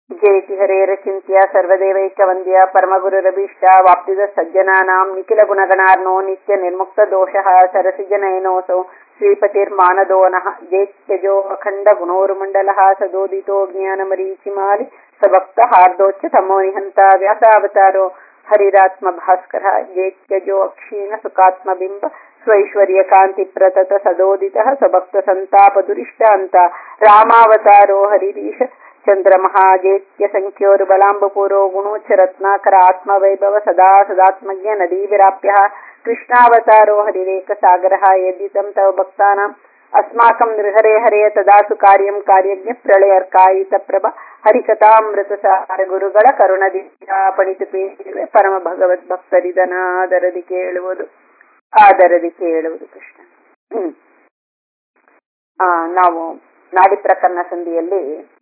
ಜಯತಿ ಹರೇರಚಿಂತ್ಯ ಸರ್ವದೇವೈಕವಂದ್ಯ ಪರಮಗುರುರಭೀಷ್ಟ ವಾಪ್ತಿದ ಸಜ್ಜನಾನಾಂ ನಿಖಿಲ ಗುಣಗಣಾರ್ನೋ ನಿತ್ಯ ನಿರ್ಮುಕ್ತ ದೋಷಃ ಸರಸಿಜನಯನೋಸೌ ಶ್ರೀಪತಿರ್ಮಾನದೋನಃ ಜೇತ್ಯಜೋ ಅಖಂಡ ಗುಣೋರುಮಂಡಲಃ ಸದೋದಿತೋ ಜ್ಞಾನಮರೀಚಿಮಾಲಿ ಸಭಕ್ತ ಹಾರ್ದೋಚ್ಚ ತಮೋ ನಿಹಂತ ವ್ಯಾಸಾವತಾರೋ ಹರಿರಾತ್ಮ ಭಾಸ್ಕರ ಜೇತ್ಯಜೋ ಅಕ್ಷೀಣ ಸುಖಾತ್ಮ ಬಿಂಬ ಸ್ವೈಶ್ವರ್ಯ ಕಾಂತಿ ಪ್ರತತ ಸದೋದಿತಃ ಸಭಕ್ತ ಸಂತಾಪ ದುರಿಷ್ಟ ಅಂತ ರಾಮಾವತಾರೋ ಹರಿರೀಶ ಚಂದ್ರಮಹಾಜೇತ್ಯ ಸಂಖ್ಯೋರ್ಬಲಾಂಬಪೂರೋ ಗುಣೋಚ್ಚ ರತ್ನಾಕರ ಆತ್ಮವೈಭವ ಸದಾ ಸದಾತ್ಮಜ್ಞ ನದೀ ವಿರಾಪ್ಯ ಕೃಷ್ಣಾವತಾರೋ ಹರಿರೇಕ ಸಾಗರ ಯದ್ದಿತಂ ತವ ಭಕ್ತಾನಾಂ ಅಸ್ಮಾಕಂ ನೃಹರೆ ಹರೆಯ ತದಾಸು ಕಾರ್ಯಂ ಕಾರ್ಯಜ್ಞ ಪ್ರಳಯರ್ಕಾಯಿತ ಪ್ರಭ ಹರಿಕಥಾಮೃತ ಸಾರ ಗುರುಗಳ ಕರುಣದಿಂದ ಪಣಿತು ಪೇರಿವೆ ಪರಮ ಭಗವದ್ ಭಕ್ತರಿದನಾದರದಿ ಕೇಳುವುದು ಆದರದಿ ಕೇಳುವುದು ಕೃಷ್ಣ ಹ್ಮ್ ಆ ನಾವು ನಾಡಿ ಪ್ರಕರಣ ಸಂಧಿಯಲ್ಲಿ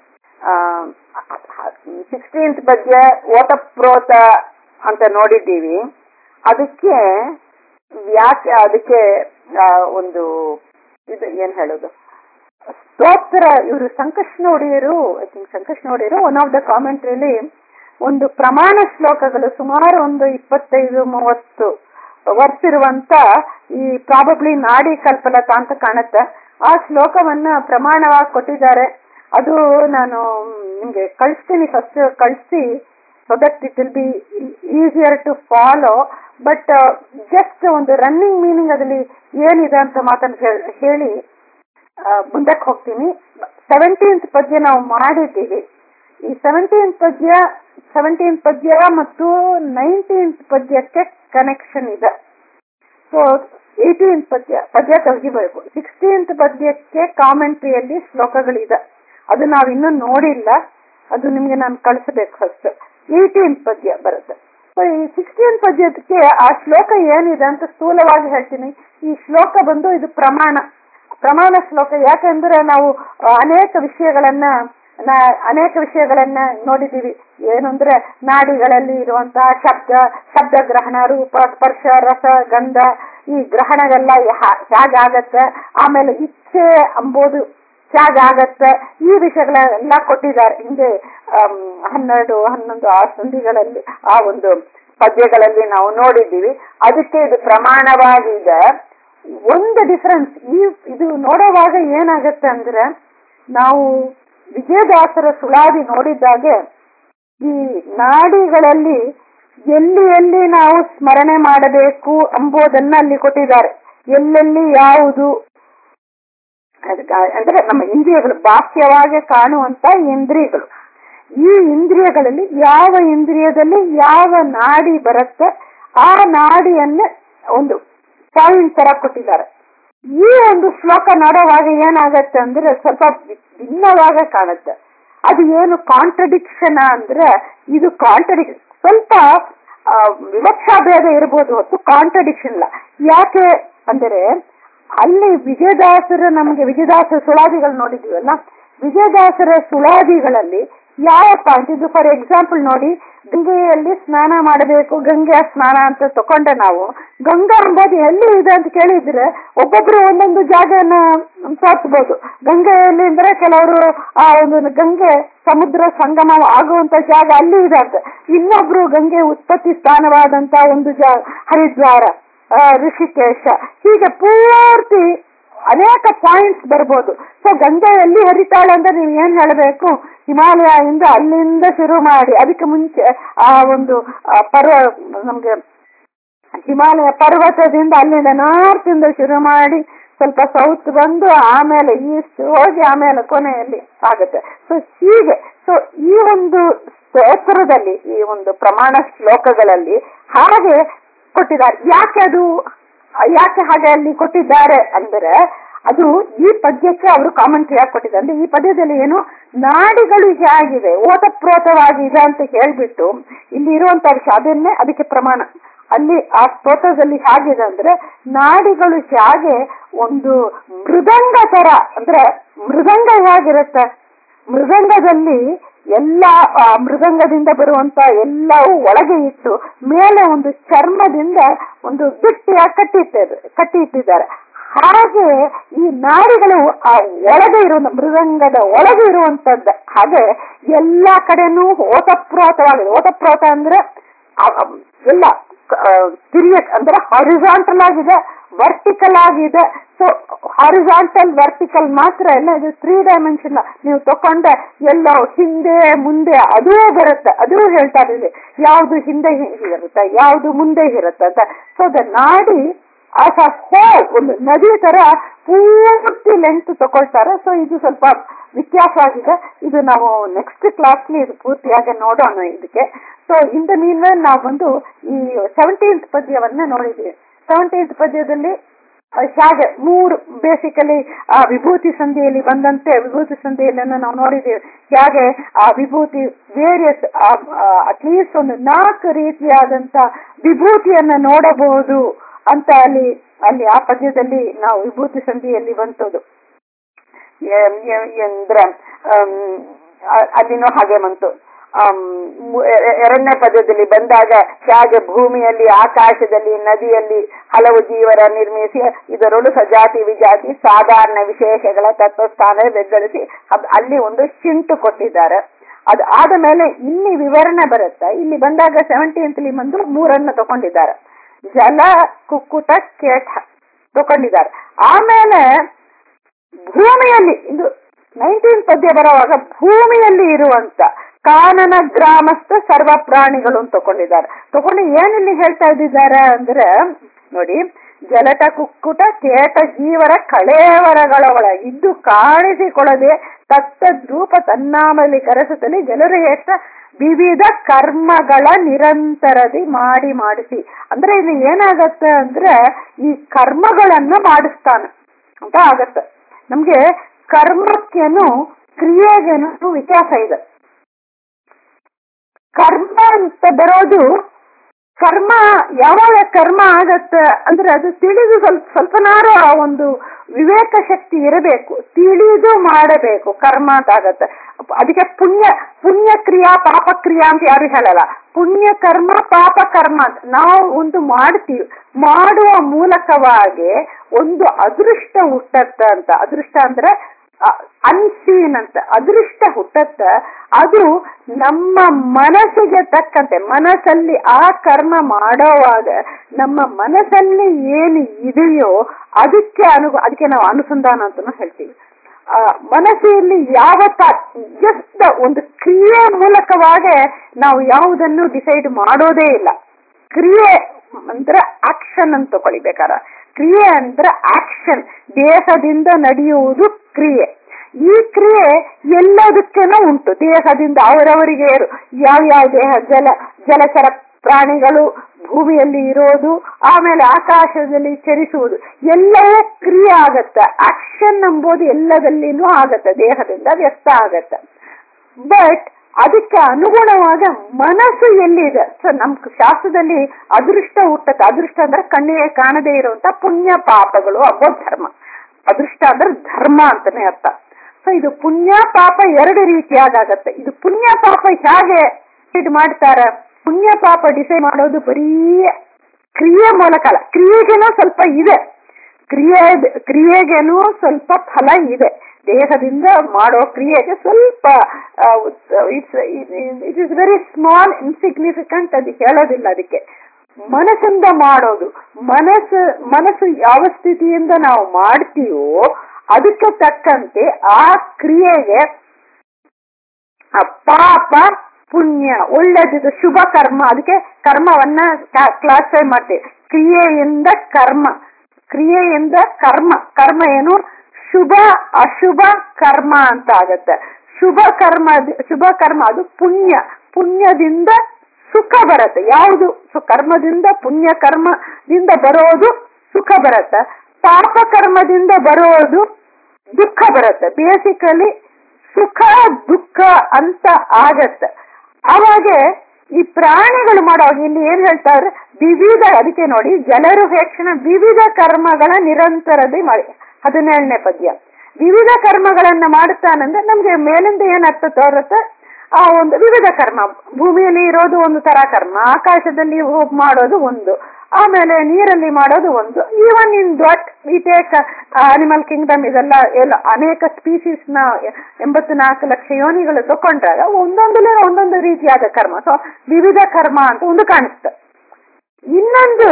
ಸಿಕ್ಸ್ಟೀನ್ತ್ ಬಗ್ಗೆ ಓತಪ್ರೋತ ಅಂತ ನೋಡಿದ್ದೀವಿ ಅದಕ್ಕೆ ಯಾಕೆ ಅದಕ್ಕೆ ಒಂದು ಇದು ಏನ್ ಹೇಳೋದು ಸ್ತೋತ್ರ ಇವರು ಸಂಕಷ್ಣೋಡಿಯರು ಐ ಥಿಂಕ್ ಸಂಕಷ್ಣೋಡಿಯರು ಒನ್ ಆಫ್ ದ ಕಾಮೆಂಟ್ರಿಯಲ್ಲಿ ಒಂದು ಪ್ರಮಾಣ ಶ್ಲೋಕಗಳು ಸುಮಾರು ಒಂದು ಇಪ್ಪತ್ತೈದು ಮೂವತ್ತು ವರ್ಷ ಇರುವಂತ ಈ ಪ್ರಾಬಬ್ಲಿ ನಾಡಿ ಕಲ್ಪಲತ ಅಂತ ಕಾಣುತ್ತೆ ಆ ಶ್ಲೋಕವನ್ನ ಪ್ರಮಾಣವಾಗಿ ಕೊಟ್ಟಿದ್ದಾರೆ ಅದು ನಾನು ನಿಮ್ಗೆ ಕಳಿಸ್ತೀನಿ ಫಸ್ಟ್ ಕಳಿಸಿ so that it will be easier to follow but just ಒಂದು ರನ್ನಿಂಗ್ ಮೀನಿಂಗ್ ಅದರಲ್ಲಿ ಏನಿದೆ ಅಂತ ಮಾತನ್ನು ಹೇಳಿ ಮುಂದಕ್ಕೆ ಹೋಗ್ತೀನಿ ಸೆವೆಂಟೀನ್ತ್ ಪದ್ಯ ನಾವು ಮಾಡಿದ್ದೀವಿ ಈ ಸೆವೆಂಟೀನ್ತ್ ಪದ್ಯ ಸೆವೆಂಟೀನ್ತ್ ಪದ್ಯ ಮತ್ತು ನೈನ್ಟೀನ್ತ್ ಪದ್ಯಕ್ಕೆ ಕನೆಕ್ಷನ್ ಇದೆ ಸೊ ಏಯ್ಟೀನ್ತ್ ಪದ್ಯ ಪದ್ಯ ತೆಗಿಬೇಕು ಸಿಕ್ಸ್ಟೀನ್ತ್ ಪದ್ಯಕ್ಕೆ ಕಾಮೆಂಟ್ರಿಯಲ್ಲಿ ಶ್ಲೋಕಗಳಿದೆ ಅದು ನಾವು ಇನ್ನೂ ನೋಡಿಲ್ಲ ಅದು ನಿಮ್ಗೆ ನಾನು ಕಳಿಸಬೇಕು ಫಸ್ಟ್ ಏಯ್ಟೀನ್ ಪದ್ಯ ಬರುತ್ತೆ ಸೊ ಈ ಸಿಕ್ಸ್ಟೀನ್ ಪದ್ಯಕ್ಕೆ ಆ ಶ್ಲೋಕ ಏನಿದೆ ಅಂತ ಸ್ಥೂಲವಾಗಿ ಹೇಳ್ತೀನಿ ಈ ಶ್ಲೋಕ ಬಂದು ಇದು ಪ್ರಮಾಣ ಪ್ರಮಾಣ ಶ್ಲೋಕ ಯಾಕೆಂದ್ರೆ ನಾವು ಅನೇಕ ವಿಷಯಗಳನ್ನ ಅನೇಕ ವಿಷಯಗಳನ್ನ ನೋಡಿದೀವಿ ಏನಂದ್ರೆ ನಾಡಿಗಳಲ್ಲಿ ಇರುವಂತಹ ಶಬ್ದ ಶಬ್ದ ಗ್ರಹಣ ರೂಪ ಸ್ಪರ್ಶ ರಸ ಗಂಧ ಈ ಗ್ರಹಣವೆಲ್ಲ ಹೇಗಾಗತ್ತೆ ಆಮೇಲೆ ಇಚ್ಛೆ ಅಂಬೋದು ಹೇಗಾಗತ್ತೆ ಈ ವಿಷಯಗಳೆಲ್ಲ ಕೊಟ್ಟಿದ್ದಾರೆ ಹಿಂಗೆ ಹನ್ನೆರಡು ಹನ್ನೊಂದು ಆ ಸಂಧಿಗಳಲ್ಲಿ ಆ ಒಂದು ಪದ್ಯಗಳಲ್ಲಿ ನಾವು ನೋಡಿದ್ದೀವಿ ಅದಕ್ಕೆ ಇದು ಪ್ರಮಾಣವಾಗಿದೆ ಒಂದು ಡಿಫರೆನ್ಸ್ ಈ ಇದು ನೋಡುವಾಗ ಏನಾಗತ್ತೆ ಅಂದ್ರೆ ನಾವು ವಿಜಯದಾಸರ ಸುಳಾದಿ ನೋಡಿದ್ದಾಗೆ ಈ ನಾಡಿಗಳಲ್ಲಿ ಎಲ್ಲಿ ಎಲ್ಲಿ ನಾವು ಸ್ಮರಣೆ ಮಾಡಬೇಕು ಎಂಬುದನ್ನ ಅಲ್ಲಿ ಕೊಟ್ಟಿದ್ದಾರೆ ಎಲ್ಲೆಲ್ಲಿ ಯಾವುದು ಅಂದ್ರೆ ನಮ್ಮ ಇಂದ್ರಿಯಗಳು ಬಾಹ್ಯವಾಗಿ ಕಾಣುವಂತ ಇಂದ್ರಿಯಗಳು ಈ ಇಂದ್ರಿಯಗಳಲ್ಲಿ ಯಾವ ಇಂದ್ರಿಯದಲ್ಲಿ ಯಾವ ನಾಡಿ ಬರುತ್ತೆ ಆ ನಾಡಿಯನ್ನ ಒಂದು ಪಾಯಿಂಟ್ ತರ ಕೊಟ್ಟಿದ್ದಾರೆ ಈ ಒಂದು ಶ್ಲೋಕ ನೋಡುವಾಗ ಏನಾಗತ್ತೆ ಅಂದ್ರೆ ಸ್ವಲ್ಪ ಭಿನ್ನವಾಗ ಕಾಣುತ್ತೆ ಅದು ಏನು ಕಾಂಟ್ರಡಿಕ್ಷನ್ ಅಂದ್ರೆ ಇದು ಕಾಂಟ್ರಡಿಕ್ಷನ್ ಸ್ವಲ್ಪ ವಿವಕ್ಷಾ ಭೇದ ಇರಬಹುದು ಹೊತ್ತು ಕಾಂಟ್ರಡಿಕ್ಷನ್ ಇಲ್ಲ ಯಾಕೆ ಅಂದರೆ ಅಲ್ಲಿ ವಿಜಯದಾಸರ ನಮಗೆ ವಿಜಯದಾಸರ ಸುಳಾದಿಗಳು ನೋಡಿದೀವಲ್ಲ ವಿಜಯದಾಸರ ಸುಳಾದಿಗಳಲ್ಲಿ ಯಾವ ಪಾಯಿಂಟ್ ಇದು ಫಾರ್ ಎಕ್ಸಾಂಪಲ್ ನೋಡಿ ಗಂಗೆಯಲ್ಲಿ ಸ್ನಾನ ಮಾಡಬೇಕು ಗಂಗೆಯ ಸ್ನಾನ ಅಂತ ತಕೊಂಡೆ ನಾವು ಗಂಗಾ ಅಂಬೋದು ಎಲ್ಲಿ ಇದೆ ಅಂತ ಕೇಳಿದ್ರೆ ಒಬ್ಬೊಬ್ರು ಒಂದೊಂದು ಜಾಗನ ತೋರಿಸಬಹುದು ಗಂಗೆಯಲ್ಲಿ ಅಂದ್ರೆ ಕೆಲವರು ಆ ಒಂದು ಗಂಗೆ ಸಮುದ್ರ ಸಂಗಮ ಆಗುವಂತ ಜಾಗ ಅಲ್ಲಿ ಇದೆ ಅಂತ ಇನ್ನೊಬ್ರು ಗಂಗೆ ಉತ್ಪತ್ತಿ ಸ್ಥಾನವಾದಂತ ಒಂದು ಜಾಗ ಹರಿದ್ವಾರ ಋಷಿಕೇಶ ಹೀಗೆ ಪೂರ್ತಿ ಅನೇಕ ಪಾಯಿಂಟ್ಸ್ ಬರ್ಬೋದು ಸೊ ಗಂಗೆ ಎಲ್ಲಿ ಹರಿತಾಳೆ ಅಂತ ನೀವು ಏನ್ ಹೇಳಬೇಕು ಹಿಮಾಲಯದಿಂದ ಅಲ್ಲಿಂದ ಶುರು ಮಾಡಿ ಅದಕ್ಕೆ ಮುಂಚೆ ಆ ಒಂದು ಪರ್ವ ನಮ್ಗೆ ಹಿಮಾಲಯ ಪರ್ವತದಿಂದ ಅಲ್ಲಿಂದ ನಾರ್ತ್ ಇಂದ ಶುರು ಮಾಡಿ ಸ್ವಲ್ಪ ಸೌತ್ ಬಂದು ಆಮೇಲೆ ಈಸ್ಟ್ ಹೋಗಿ ಆಮೇಲೆ ಕೊನೆಯಲ್ಲಿ ಆಗುತ್ತೆ ಸೊ ಹೀಗೆ ಸೊ ಈ ಒಂದು ಸ್ತೋತ್ರದಲ್ಲಿ ಈ ಒಂದು ಪ್ರಮಾಣ ಶ್ಲೋಕಗಳಲ್ಲಿ ಹಾಗೆ ಕೊಟ್ಟಿದ್ದಾರೆ ಯಾಕೆ ಅದು ಯಾಕೆ ಹಾಗೆ ಅಲ್ಲಿ ಕೊಟ್ಟಿದ್ದಾರೆ ಅಂದ್ರೆ ಅದು ಈ ಪದ್ಯಕ್ಕೆ ಅವರು ಕಾಮೆಂಟ್ರಿ ಯಾಕೆ ಕೊಟ್ಟಿದ್ದಾರೆ ಅಂದ್ರೆ ಈ ಪದ್ಯದಲ್ಲಿ ಏನು ನಾಡಿಗಳು ಹೇಗಿದೆ ಓತಪ್ರೋತವಾಗಿದೆ ಅಂತ ಹೇಳ್ಬಿಟ್ಟು ಇಲ್ಲಿ ಇರುವಂತ ವಿಷಯ ಅದನ್ನೇ ಅದಕ್ಕೆ ಪ್ರಮಾಣ ಅಲ್ಲಿ ಆ ಸ್ತೋತ್ರದಲ್ಲಿ ಹೇಗಿದೆ ಅಂದ್ರೆ ನಾಡಿಗಳು ಹೇಗೆ ಒಂದು ಮೃದಂಗ ತರ ಅಂದ್ರೆ ಮೃದಂಗ ಹೇಗಿರುತ್ತೆ ಮೃದಂಗದಲ್ಲಿ ಎಲ್ಲ ಮೃದಂಗದಿಂದ ಬರುವಂತ ಎಲ್ಲವೂ ಒಳಗೆ ಇಟ್ಟು ಮೇಲೆ ಒಂದು ಚರ್ಮದಿಂದ ಒಂದು ಗಟ್ಟಿಯಾಗಿ ಕಟ್ಟಿ ಕಟ್ಟಿ ಇಟ್ಟಿದ್ದಾರೆ ಹಾಗೆ ಈ ನಾಡಿಗಳು ಆ ಒಳಗೆ ಇರುವ ಮೃದಂಗದ ಒಳಗೆ ಇರುವಂತದ್ದು ಹಾಗೆ ಎಲ್ಲಾ ಕಡೆನೂ ಓತಪ್ರೋತವಾಗಿದೆ ಓತಪ್ರೋತ ಅಂದ್ರೆ ಆ- ಆ ಎಲ್ಲ ತಿರಿಯ ಅಂದ್ರೆ ಹಾರಿಜಾಂಟಲ್ ಆಗಿದೆ ವರ್ಟಿಕಲ್ ಆಗಿದೆ ಸೊ ಹಾರಿಜಾಂಟಲ್ ವರ್ಟಿಕಲ್ ಮಾತ್ರ ಎಲ್ಲ ಇದು ತ್ರೀ ಡೈಮೆನ್ಷನ್ ನೀವು ತಕೊಂಡೆ ಎಲ್ಲ ಹಿಂದೆ ಮುಂದೆ ಅದೂ ಬರುತ್ತೆ ಅದೂ ಹೇಳ್ತಾ ಇದ್ದೀವಿ ಯಾವುದು ಹಿಂದೆ ಹಿ- ಇರುತ್ತೆ ಯಾವುದು ಮುಂದೆ ಇರುತ್ತೆ ಅಂತ so the nadi as a whole ಒಂದು ನದಿ ತರ ಪೂರ್ತಿ ಲೆಂತ್ ತಗೊಳ್ತಾರೆ ಸೊ ಇದು ಸ್ವಲ್ಪ ವ್ಯತ್ಯಾಸ ಆಗಿದೆ ಇದು ನಾವು ನೆಕ್ಸ್ಟ್ ಕ್ಲಾಸ್ಲಿ ಇದು ಪೂರ್ತಿಯಾಗಿ ನೋಡೋಣ ಇದಕ್ಕೆ ಸೊ ಇಂದ ಮೀನ್ ನಾವು ಒಂದು ಈ ಸೆವೆಂಟೀನ್ತ್ ಪದ್ಯವನ್ನ ನೋಡಿದ್ದೀವಿ ಸೆವೆಂಟೀನ್ತ್ ಪದ್ಯದಲ್ಲಿ ಆ, ಹೇಗೆ ಮೂರು ಬೇಸಿಕಲಿ ಆ ವಿಭೂತಿ ಸಂಧಿಯಲ್ಲಿ ಬಂದಂತೆ ವಿಭೂತಿ ಸಂಧಿಯಲ್ಲಿ ನಾವು ನೋಡಿದ್ದೀವಿ ಹೇಗೆ ಆ ವಿಭೂತಿ ವೇರಿಯಸ್ ಅಟ್ಲೀಸ್ಟ್ ಒಂದು ನಾಲ್ಕು ರೀತಿಯಾದಂತ ವಿಭೂತಿಯನ್ನ ನೋಡಬಹುದು ಅಂತ ಅಲ್ಲಿ ಅಲ್ಲಿ ಆ ಪದ್ಯದಲ್ಲಿ ನಾವು ವಿಭೂತಿ ಸಂಧಿಯಲ್ಲಿ ಬಂತದ್ದು ಎ- ಎ- ಎಂದ್ರೆ ಆಮ್, ಅ- ಅಲ್ಲಿನೂ ಹಾಗೆ ಬಂತು ಆಮ್, ಮು- ಎ- ಎ- ಎರಡನೇ ಪದ್ಯದಲ್ಲಿ ಬಂದಾಗ ಹೇಗೆ ಭೂಮಿಯಲ್ಲಿ ಆಕಾಶದಲ್ಲಿ ನದಿಯಲ್ಲಿ ಹಲವು ಜೀವರ ನಿರ್ಮಿಸಿ ಇದರೊಳು ಸಜಾತಿ ವಿಜಾತಿ ಸಾಧಾರಣ ವಿಶೇಷಗಳ ತತ್ವಸ್ಥಾನ ಬೆಗ್ಗಳಿಸಿ ಅದ್- ಅಲ್ಲಿ ಒಂದು ಹಿಂಟು ಕೊಟ್ಟಿದ್ದಾರೆ ಅದು ಆದ ಮೇಲೆ ಇಲ್ಲಿ ವಿವರಣೆ ಬರುತ್ತೆ ಇಲ್ಲಿ ಬಂದಾಗ ಸೆವೆಂಟೀನ್ತ್ಲಿ ಬಂದು ಮೂರನ್ನ ತಗೊಂಡಿದ್ದಾರೆ ಜಲ ಕುಕ್ಕುಟ ಕೇಟ ತಗೊಂಡಿದ್ದಾರೆ ಆಮೇಲೆ ಭೂಮಿಯಲ್ಲಿ ಇದು ನೈನ್ಟೀನ್ ಪದ್ಯ ಬರುವಾಗ ಭೂಮಿಯಲ್ಲಿ ಇರುವಂತ ಕಾನನ ಗ್ರಾಮಸ್ಥ ಸರ್ವ ಪ್ರಾಣಿಗಳು ಅಂತ ತಗೊಂಡಿದ್ದಾರೆ ತಗೊಂಡು ಏನಿಲ್ಲಿ ಹೇಳ್ತಾ ಇದ್ದಿದ್ದಾರೆ ಅಂದ್ರೆ ನೋಡಿ ಜಲಟ ಕುಕ್ಕುಟ ಕೇಟ ಜೀವರ ಕಳೇವರಗಳ ಇದ್ದು ಕಾಣಿಸಿಕೊಳ್ಳದೆ ತತ್ತದ್ರೂಪ ತನ್ನಾಮಲ್ಲಿ ಕರೆಸುತ್ತಲೇ ಜನರು ಹೆಚ್ಚ ವಿವಿಧ ಕರ್ಮಗಳ ನಿರಂತರದಿ ಮಾಡಿ ಮಾಡಿಸಿ ಅಂದ್ರೆ ಇದು ಏನಾಗತ್ತೆ ಅಂದ್ರೆ ಈ ಕರ್ಮಗಳನ್ನ ಮಾಡಿಸ್ತಾನೆ ಅಂತ ಆಗತ್ತೆ ನಮ್ಗೆ ಕರ್ಮಕ್ಕೇನು ಕ್ರಿಯೆಗೇನು ವ್ಯತ್ಯಾಸ ಇದೆ ಕರ್ಮ ಅಂತ ಬರೋದು ಕರ್ಮ ಯಾವಾಗ ಕರ್ಮ ಆಗತ್ತೆ ಅಂದ್ರೆ ಅದು ತಿಳಿದು ಸ್ವಲ್ಪ ಸ್ವಲ್ಪನಾರು ಆ ಒಂದು ವಿವೇಕ ಶಕ್ತಿ ಇರಬೇಕು ತಿಳಿದು ಮಾಡಬೇಕು ಕರ್ಮ ಅಂತ ಆಗತ್ತೆ ಅದಕ್ಕೆ ಪುಣ್ಯ ಪುಣ್ಯ ಕ್ರಿಯಾ ಪಾಪ ಕ್ರಿಯಾ ಅಂತ ಯಾರು ಹೇಳಲ್ಲ ಪುಣ್ಯ ಕರ್ಮ ಪಾಪ ಕರ್ಮ ಅಂತ ನಾವು ಒಂದು ಮಾಡ್ತೀವಿ ಮಾಡುವ ಮೂಲಕವಾಗಿ ಒಂದು ಅದೃಷ್ಟ ಹುಟ್ಟತ್ತ ಅಂತ ಅದೃಷ್ಟ ಅಂದ್ರೆ ಅನ್ಸೀನ್ ಅಂತ ಅದೃಷ್ಟ ಹುಟ್ಟತ್ತ ಅದು ನಮ್ಮ ಮನಸ್ಸಿಗೆ ತಕ್ಕಂತೆ ಮನಸ್ಸಲ್ಲಿ ಆ ಕರ್ಮ ಮಾಡೋವಾಗ ನಮ್ಮ ಮನಸ್ಸಲ್ಲಿ ಏನು ಇದೆಯೋ ಅದಕ್ಕೆ ಅನು ಅದಕ್ಕೆ ನಾವು ಅನುಸಂಧಾನ ಅಂತಾನು ಹೇಳ್ತೀವಿ ಆ ಮನಸ್ಸಿನಲ್ಲಿ ಯಾವ ಜಸ್ಟ್ ಒಂದು ಕ್ರಿಯೆ ಮೂಲಕವಾಗಿ ನಾವು ಯಾವುದನ್ನು ಡಿಸೈಡ್ ಮಾಡೋದೇ ಇಲ್ಲ ಕ್ರಿಯೆ ಅಂದ್ರೆ ಆಕ್ಷನ್ ಅಂತ ತಗೊಳ್ಬೇಕಾರ ಕ್ರಿಯೆ ಅಂದ್ರೆ ಆಕ್ಷನ್ ದೇಹದಿಂದ ನಡೆಯುವುದು ಕ್ರಿಯೆ ಈ ಕ್ರಿಯೆ ಎಲ್ಲದಕ್ಕೇನೂ ಉಂಟು ದೇಹದಿಂದ ಅವರವರಿಗೆ ಯಾವ ಯಾವ ದೇಹ ಜಲ ಜಲಚರ ಪ್ರಾಣಿಗಳು ಭೂಮಿಯಲ್ಲಿ ಇರೋದು ಆಮೇಲೆ ಆಕಾಶದಲ್ಲಿ ಚರಿಸುವುದು ಎಲ್ಲವೂ ಕ್ರಿಯೆ ಆಗತ್ತ ಆಕ್ಷನ್ ಎಂಬುದು ಎಲ್ಲದಲ್ಲಿನೂ ಆಗತ್ತೆ ದೇಹದಿಂದ ವ್ಯಕ್ತ ಆಗತ್ತೆ ಬಟ್ ಅದಕ್ಕೆ ಅನುಗುಣವಾದ ಮನಸ್ಸು ಎಲ್ಲಿದೆ ಸೊ ನಮ್ ಶಾಸ್ತ್ರದಲ್ಲಿ ಅದೃಷ್ಟ ಹುಟ್ಟತ್ತೆ ಅದೃಷ್ಟ ಅಂದ್ರೆ ಕಣ್ಣಿಗೆ ಕಾಣದೇ ಇರುವಂತ ಪುಣ್ಯ ಪಾಪಗಳು ಅಬ್ಬೋ ಧರ್ಮ ಅದೃಷ್ಟ ಅಂದ್ರೆ ಧರ್ಮ ಅಂತಾನೆ ಅರ್ಥ ಸೊ ಇದು ಪುಣ್ಯ ಪಾಪ ಎರಡು ರೀತಿಯಾಗತ್ತೆ ಇದು ಪುಣ್ಯ ಪಾಪ ಹೇಗೆ ಇದು ಮಾಡ್ತಾರ ಪುಣ್ಯ ಪಾಪ ಡಿಸೈಡ್ ಮಾಡೋದು ಬರೀ ಕ್ರಿಯೆ ಮೂಲಕ ಅಲ್ಲ ಕ್ರಿಯೆಗೇನೋ ಸ್ವಲ್ಪ ಇದೆ ಕ್ರಿಯೆ ಕ್ರಿಯೆಗೇನೋ ಸ್ವಲ್ಪ ಫಲ ಇದೆ ದೇಹದಿಂದ ಮಾಡೋ ಕ್ರಿಯೆಗೆ ಸ್ವಲ್ಪ it's it is very small insignificant ಅದು ಹೇಳೋದಿಲ್ಲ ಅದಕ್ಕೆ ಮನಸ್ಸಿಂದ ಮಾಡೋದು ಮನಸ್ಸು ಮನಸ್ಸು ಯಾವ ಸ್ಥಿತಿಯಿಂದ ನಾವು ಮಾಡ್ತೀವೋ ಅದಕ್ಕೆ ತಕ್ಕಂತೆ ಆ ಕ್ರಿಯೆಗೆ ಆ ಪಾಪ ಪುಣ್ಯ ಒಳ್ಳೇದಿದು ಶುಭ ಕರ್ಮ ಅದಕ್ಕೆ ಕರ್ಮವನ್ನ ಕ್ಲಾಸಿಫೈ ಮಾಡ್ತೀವಿ ಕ್ರಿಯೆಯಿಂದ ಕರ್ಮ ಕ್ರಿಯೆಯಿಂದ ಕರ್ಮ ಕರ್ಮ ಏನು ಶುಭ ಅಶುಭ ಕರ್ಮ ಅಂತ ಆಗತ್ತೆ ಶುಭ ಕರ್ಮ ಶುಭ ಕರ್ಮ ಅದು ಪುಣ್ಯ ಪುಣ್ಯದಿಂದ ಸುಖ ಬರುತ್ತೆ ಯಾವುದು ಕರ್ಮದಿಂದ ಪುಣ್ಯ ಕರ್ಮದಿಂದ ಬರೋದು ಸುಖ ಬರುತ್ತೆ ಪಾಪ ಕರ್ಮದಿಂದ ಬರೋದು ದುಃಖ ಬರುತ್ತೆ ಬೇಸಿಕಲಿ ಸುಖ ದುಃಖ ಅಂತ ಆಗತ್ತೆ ಅವಾಗೆ ಈ ಪ್ರಾಣಿಗಳು ಮಾಡುವಾಗ ಇಲ್ಲಿ ಏನ್ ಹೇಳ್ತಾರೆ ವಿವಿಧ ಅದಕ್ಕೆ ನೋಡಿ ಜನರು ಹೆಚ್ಚಿನ ವಿವಿಧ ಕರ್ಮಗಳ ನಿರಂತರದಿ ಮಾಡಿ ಹದಿನೇಳನೇ ಪದ್ಯ ವಿವಿಧ ಕರ್ಮಗಳನ್ನ ಮಾಡುತ್ತಾನಂದ್ರೆ ನಮ್ಗೆ ಮೇಲಿಂದ ಏನ್ ಅರ್ಥ ತೋರುತ್ತೆ ಆ ಒಂದು ವಿವಿಧ ಕರ್ಮ ಭೂಮಿಯಲ್ಲಿ ಇರೋದು ಒಂದು ತರ ಕರ್ಮ ಆಕಾಶದಲ್ಲಿ ಮಾಡೋದು ಒಂದು ಆಮೇಲೆ ನೀರಲ್ಲಿ ಮಾಡೋದು ಒಂದು even in that we take animal kingdom ಇದೆಲ್ಲ ಎಲ್ಲ ಅನೇಕ ಸ್ಪೀಸೀಸ್ ನ ಎಂಬತ್ತು ನಾಲ್ಕು ಲಕ್ಷ ಯೋನಿಗಳು ತಕೊಂಡ್ರಾಗ ಒಂದೊಂದಲೇ ಒಂದೊಂದು ರೀತಿಯಾದ ಕರ್ಮ ಸೊ ವಿವಿಧ ಕರ್ಮ ಅಂತ ಒಂದು ಕಾಣಿಸ್ತು ಇನ್ನೊಂದು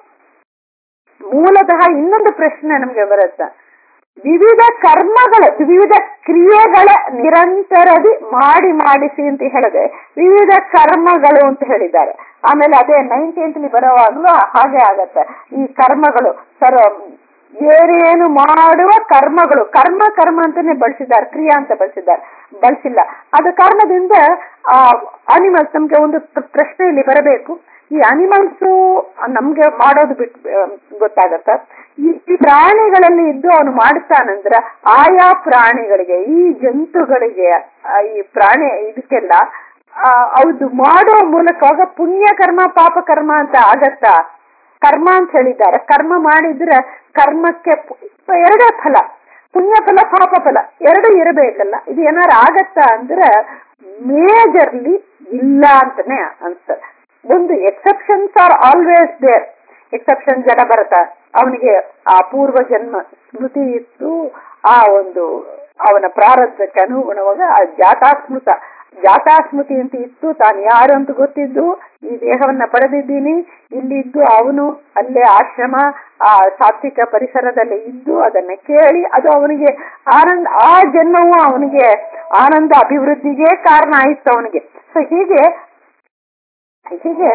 ಮೂಲತಃ ಇನ್ನೊಂದು ಪ್ರಶ್ನೆ ನಮ್ಗೆ ಬರುತ್ತೆ ವಿವಿಧ ಕರ್ಮಗಳ ವಿವಿಧ ಕ್ರಿಯೆಗಳ ನಿರಂತರದಿ ಮಾಡಿ ಮಾಡಿಸಿ ಅಂತ ಹೇಳಿದೆ ವಿವಿಧ ಕರ್ಮಗಳು ಅಂತ ಹೇಳಿದ್ದಾರೆ ಆಮೇಲೆ ಅದೇ ನೈನ್ಟೀನ್ತ್ ಬರುವಾಗ್ಲೂ ಹಾಗೆ ಆಗತ್ತೆ ಈ ಕರ್ಮಗಳು ಸರ್ ಏನೇನು ಮಾಡುವ ಕರ್ಮಗಳು ಕರ್ಮ ಕರ್ಮ ಅಂತಾನೆ ಬಳಸಿದ್ದಾರೆ ಕ್ರಿಯಾ ಅಂತ ಬಳಸಿದ್ದಾರೆ ಬಳಸಿಲ್ಲ ಆದ ಕಾರಣದಿಂದ ಆ ಅನಿಮಲ್ಸ್ ನಮ್ಗೆ ಒಂದು ಪ್ರಶ್ನೆ ಇಲ್ಲಿ ಬರಬೇಕು ಈ ಅನಿಮಲ್ಸ್ ನಮ್ಗೆ ಮಾಡೋದು ಬಿಟ್ ಗೊತ್ತಾಗತ್ತ ಈ ಪ್ರಾಣಿಗಳಲ್ಲಿ ಇದ್ದು ಅವನು ಮಾಡ್ತಾನಂದ್ರ ಆಯಾ ಪ್ರಾಣಿಗಳಿಗೆ ಈ ಜಂತುಗಳಿಗೆ ಈ ಪ್ರಾಣಿ ಇದಕ್ಕೆಲ್ಲ ಅವ್ದು ಮಾಡೋ ಮೂಲಕವಾಗ ಪುಣ್ಯ ಕರ್ಮ ಪಾಪ ಕರ್ಮ ಅಂತ ಆಗತ್ತ ಕರ್ಮ ಅಂತ ಹೇಳಿದ್ದಾರೆ ಕರ್ಮ ಮಾಡಿದ್ರೆ ಕರ್ಮಕ್ಕೆ ಎರಡೇ ಫಲ ಪುಣ್ಯ ಫಲ ಪಾಪ ಫಲ ಎರಡು ಇರಬೇಕಲ್ಲ ಇದು ಏನಾರು ಆಗತ್ತಾ ಅಂದ್ರೆ ಮೇಜರ್ಲಿ ಇಲ್ಲ ಅಂತಾನೆ ಅನ್ಸ್ತದೆ ಒಂದು exceptions are always there exception ಜನ ಬರತ ಅವನಿಗೆ ಆ ಪೂರ್ವ ಜನ್ಮ ಸ್ಮೃತಿ ಇತ್ತು ಆ ಒಂದು ಅವನ ಪ್ರಾರಬ್ಧಕ್ಕೆ ಅನುಗುಣವಾಗ ಆ ಜಾತಾಸ್ಮೃತ ಜಾತಾಸ್ಮೃತಿ ಅಂತ ಇತ್ತು ತಾನು ಯಾರು ಅಂತ ಗೊತ್ತಿದ್ದು ಈ ದೇಹವನ್ನ ಪಡೆದಿದ್ದೀನಿ ಇಲ್ಲಿದ್ದು ಅವನು ಅಲ್ಲೇ ಆಶ್ರಮ ಆ ಸಾತ್ವಿಕ ಪರಿಸರದಲ್ಲಿ ಇದ್ದು ಅದನ್ನ ಕೇಳಿ ಅದು ಅವನಿಗೆ ಆನಂದ ಆ ಜನ್ಮವು ಅವನಿಗೆ ಆನಂದ ಅಭಿವೃದ್ಧಿಗೆ ಕಾರಣ ಆಯಿತು ಅವನಿಗೆ ಸೊ ಹೀಗೆ ಹೀಗೆ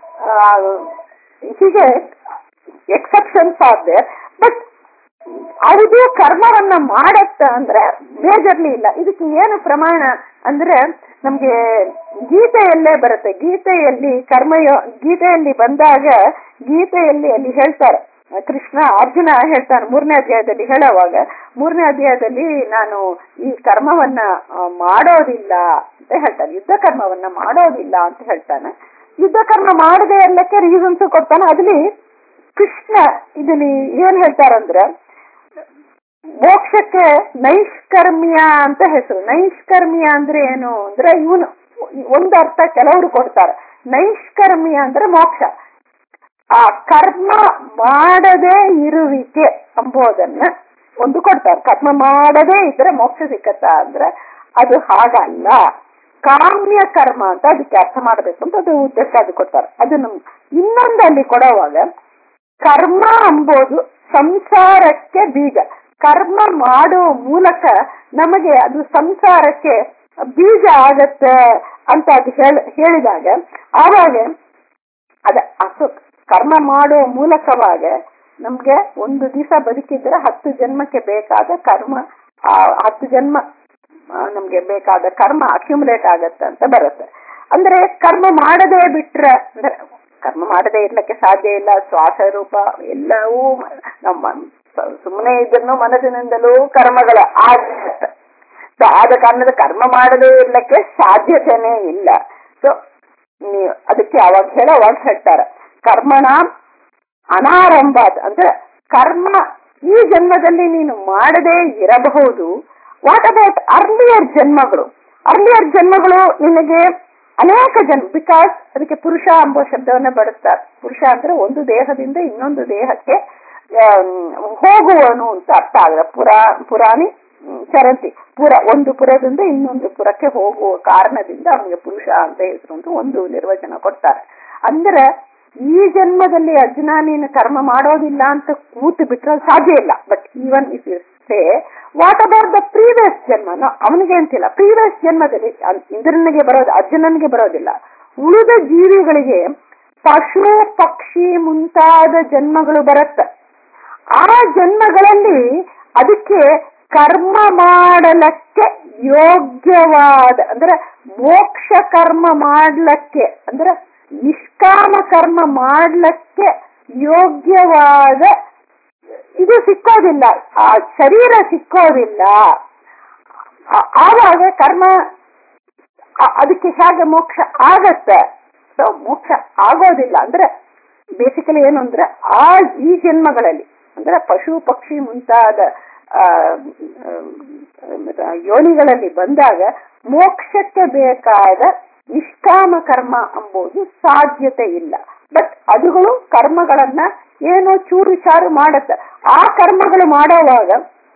ಹೀಗೆ ಎಕ್ಸೆಪ್ಷನ್ಸ್ ಆದ್ರೆ ಬಟ್ ಅದು ಕರ್ಮವನ್ನ ಮಾಡತ್ತ ಅಂದ್ರೆ ಮೇಜರ್ಲಿ ಇಲ್ಲ ಇದಕ್ಕೆ ಏನು ಪ್ರಮಾಣ ಅಂದ್ರೆ ನಮ್ಗೆ ಗೀತೆಯಲ್ಲೇ ಬರುತ್ತೆ ಗೀತೆಯಲ್ಲಿ ಕರ್ಮಯೋ ಗೀತೆಯಲ್ಲಿ ಬಂದಾಗ ಗೀತೆಯಲ್ಲಿ ಅಲ್ಲಿ ಹೇಳ್ತಾರೆ ಕೃಷ್ಣ ಅರ್ಜುನ ಹೇಳ್ತಾನೆ ಮೂರನೇ ಅಧ್ಯಾಯದಲ್ಲಿ ಹೇಳುವಾಗ ಮೂರನೇ ಅಧ್ಯಾಯದಲ್ಲಿ ನಾನು ಈ ಕರ್ಮವನ್ನ ಮಾಡೋದಿಲ್ಲ ಅಂತ ಹೇಳ್ತಾನೆ ಯುದ್ಧ ಕರ್ಮವನ್ನ ಮಾಡೋದಿಲ್ಲ ಅಂತ ಹೇಳ್ತಾನೆ ಯುದ್ಧ ಕರ್ಮ ಮಾಡದೆ ಎಲ್ಲಕ್ಕೆ ರೀಸನ್ಸ್ ಕೊಡ್ತಾನೆ ಅದ್ರಲ್ಲಿ ಕೃಷ್ಣ ಇದರಲ್ಲಿ ಏನ್ ಹೇಳ್ತಾರಂದ್ರೆ ಮೋಕ್ಷಕ್ಕೆ ನೈಷ್ಕರ್ಮ್ಯ ಅಂತ ಹೆಸರು ನೈಷ್ಕರ್ಮ್ಯ ಅಂದ್ರೆ ಏನು ಅಂದ್ರೆ ಇವನು ಒಂದು ಅರ್ಥ ಕೆಲವರು ಕೊಡ್ತಾರೆ ನೈಷ್ಕರ್ಮ್ಯ ಅಂದ್ರೆ ಮೋಕ್ಷ ಆ ಕರ್ಮ ಮಾಡದೇ ಇರುವಿಕೆ ಎಂಬುದನ್ನ ಒಂದು ಕೊಡ್ತಾರೆ ಕರ್ಮ ಮಾಡದೇ ಇದ್ರೆ ಮೋಕ್ಷ ಸಿಕ್ಕತ್ತ ಅಂದ್ರೆ ಅದು ಹಾಗಲ್ಲ ಕಾಮ್ಯ ಕರ್ಮ ಅಂತ ಅದಕ್ಕೆ ಅರ್ಥ ಮಾಡಬೇಕು ಅಂತ ಅದು ಉದ್ದೇಶ ಅದು ಕೊಡ್ತಾರೆ ಅದು ನಮ್ ಇನ್ನೊಂದು ಅಲ್ಲಿ ಕೊಡುವಾಗ ಕರ್ಮ ಎಂಬುದು ಸಂಸಾರಕ್ಕೆ ಬೀಜ ಕರ್ಮ ಮಾಡೋ ಮೂಲಕ ನಮಗೆ ಅದು ಸಂಸಾರಕ್ಕೆ ಬೀಜ ಆಗತ್ತೆ ಅಂತ ಅದು ಹೇಳಿದಾಗ ಆವಾಗ ಅದ ಅಸು ಕರ್ಮ ಮಾಡೋ ಮೂಲಕವಾಗ ನಮ್ಗೆ ಒಂದು ದಿವಸ ಬದುಕಿದ್ರೆ ಹತ್ತು ಜನ್ಮಕ್ಕೆ ಬೇಕಾದ ಕರ್ಮ ಆ ಹತ್ತು ಜನ್ಮ ನಮ್ಗೆ ಬೇಕಾದ ಕರ್ಮ ಅಕ್ಯುಮುಲೇಟ್ ಆಗತ್ತೆ ಅಂತ ಬರುತ್ತೆ ಅಂದ್ರೆ ಕರ್ಮ ಮಾಡದೇ ಬಿಟ್ರೆ ಅಂದ್ರೆ ಕರ್ಮ ಮಾಡದೇ ಇರ್ಲಿಕ್ಕೆ ಸಾಧ್ಯ ಇಲ್ಲ ಶ್ವಾಸ ರೂಪ ಎಲ್ಲವೂ ನಮ್ಮ ಸುಮ್ಮನೆ ಇದ್ರೂ ಮನಸ್ಸಿನಿಂದಲೂ ಕರ್ಮಗಳ ಆಗುತ್ತೆ ಸೊ ಆದ ಕಾರಣದ ಕರ್ಮ ಮಾಡದೇ ಇರ್ಲಿಕ್ಕೆ ಸಾಧ್ಯತೆನೇ ಇಲ್ಲ ಸೊ ನೀವು ಅದಕ್ಕೆ ಅವಾಗ ಹೇಳೋ ಅವಾಗ ಹೇಳ್ತಾರೆ ಕರ್ಮಣ ಅನಾರಂಭ ಅಂದ್ರೆ ಕರ್ಮ ಈ ಜನ್ಮದಲ್ಲಿ ನೀನು ಮಾಡದೇ ಇರಬಹುದು ವಾಟ್ ಅಬೌಟ್ ಅರ್ಲಿಯರ್ ಜನ್ಮಗಳು ಅರ್ಲಿಯರ್ ಜನ್ಮಗಳು ನಿನಗೆ ಅನೇಕ ಜನ್ಮ ಬಿಕಾಸ್ ಅದಕ್ಕೆ ಪುರುಷ ಎಂಬ ಶಬ್ದವನ್ನ ಬಳಸ್ತಾರೆ ಪುರುಷ ಅಂದ್ರೆ ಒಂದು ದೇಹದಿಂದ ಇನ್ನೊಂದು ದೇಹಕ್ಕೆ ಹೋಗುವನು ಅಂತ ಅರ್ಥ ಆದ್ರೆ ಪುರಾ ಪುರಾಣಿ ಚರಂತಿ ಪುರ ಒಂದು ಪುರದಿಂದ ಇನ್ನೊಂದು ಪುರಕ್ಕೆ ಹೋಗುವ ಕಾರಣದಿಂದ ಅವನಿಗೆ ಪುರುಷ ಅಂತ ಹೆಸರು ಅಂತ ಒಂದು ನಿರ್ವಚನ ಕೊಡ್ತಾರೆ ಅಂದ್ರೆ ಈ ಜನ್ಮದಲ್ಲಿ ಅರ್ಜುನ ನೀನು ಕರ್ಮ ಮಾಡೋದಿಲ್ಲ ಅಂತ ಕೂತು ಬಿಟ್ರೆ ಸಾಧ್ಯ ಇಲ್ಲ but even if you say what about the previous ಜನ್ಮ ಅವನಿಗೆ ಅಂತಿಲ್ಲ ಪ್ರೀವಿಯಸ್ ಜನ್ಮದಲ್ಲಿ ಇಂದ್ರನಿಗೆ ಬರೋದು ಅರ್ಜುನನಿಗೆ ಬರೋದಿಲ್ಲ ಉಳಿದ ಜೀವಿಗಳಿಗೆ ಪಶು ಪಕ್ಷಿ ಮುಂತಾದ ಜನ್ಮಗಳು ಬರುತ್ತೆ ಆ ಜನ್ಮಗಳಲ್ಲಿ ಅದಕ್ಕೆ ಕರ್ಮ ಮಾಡಲಕ್ಕೆ ಯೋಗ್ಯವಾದ ಅಂದ್ರೆ ಮೋಕ್ಷ ಕರ್ಮ ಮಾಡ್ಲಕ್ಕೆ ಅಂದ್ರೆ ನಿಷ್ಕಾಮ ಕರ್ಮ ಮಾಡ್ಲಕ್ಕೆ ಯೋಗ್ಯವಾದ ಇದು ಸಿಕ್ಕೋದಿಲ್ಲ ಆ ಶರೀರ ಸಿಕ್ಕೋದಿಲ್ಲ ಆವಾಗ ಕರ್ಮ ಅದಕ್ಕೆ ಹೇಗೆ ಮೋಕ್ಷ ಆಗತ್ತೆ ಸೊ ಮೋಕ್ಷ ಆಗೋದಿಲ್ಲ ಅಂದ್ರೆ ಬೇಸಿಕಲಿ ಏನು ಅಂದ್ರೆ ಆ ಈ ಜನ್ಮಗಳಲ್ಲಿ ಅಂದ್ರೆ ಪಶು ಪಕ್ಷಿ ಮುಂತಾದ ಯೋನಿಗಳಲ್ಲಿ ಬಂದಾಗ ಮೋಕ್ಷಕ್ಕೆ ಬೇಕಾದ ನಿಷ್ಕಾಮ ಕರ್ಮ ಎಂಬುದು ಸಾಧ್ಯತೆ ಇಲ್ಲ ಬಟ್ ಅದುಗಳು ಕರ್ಮಗಳನ್ನ ಏನೋ ಚೂರು ಚಾರು ಮಾಡತ್ತ ಆ ಕರ್ಮಗಳು ಮಾಡೋವಾಗ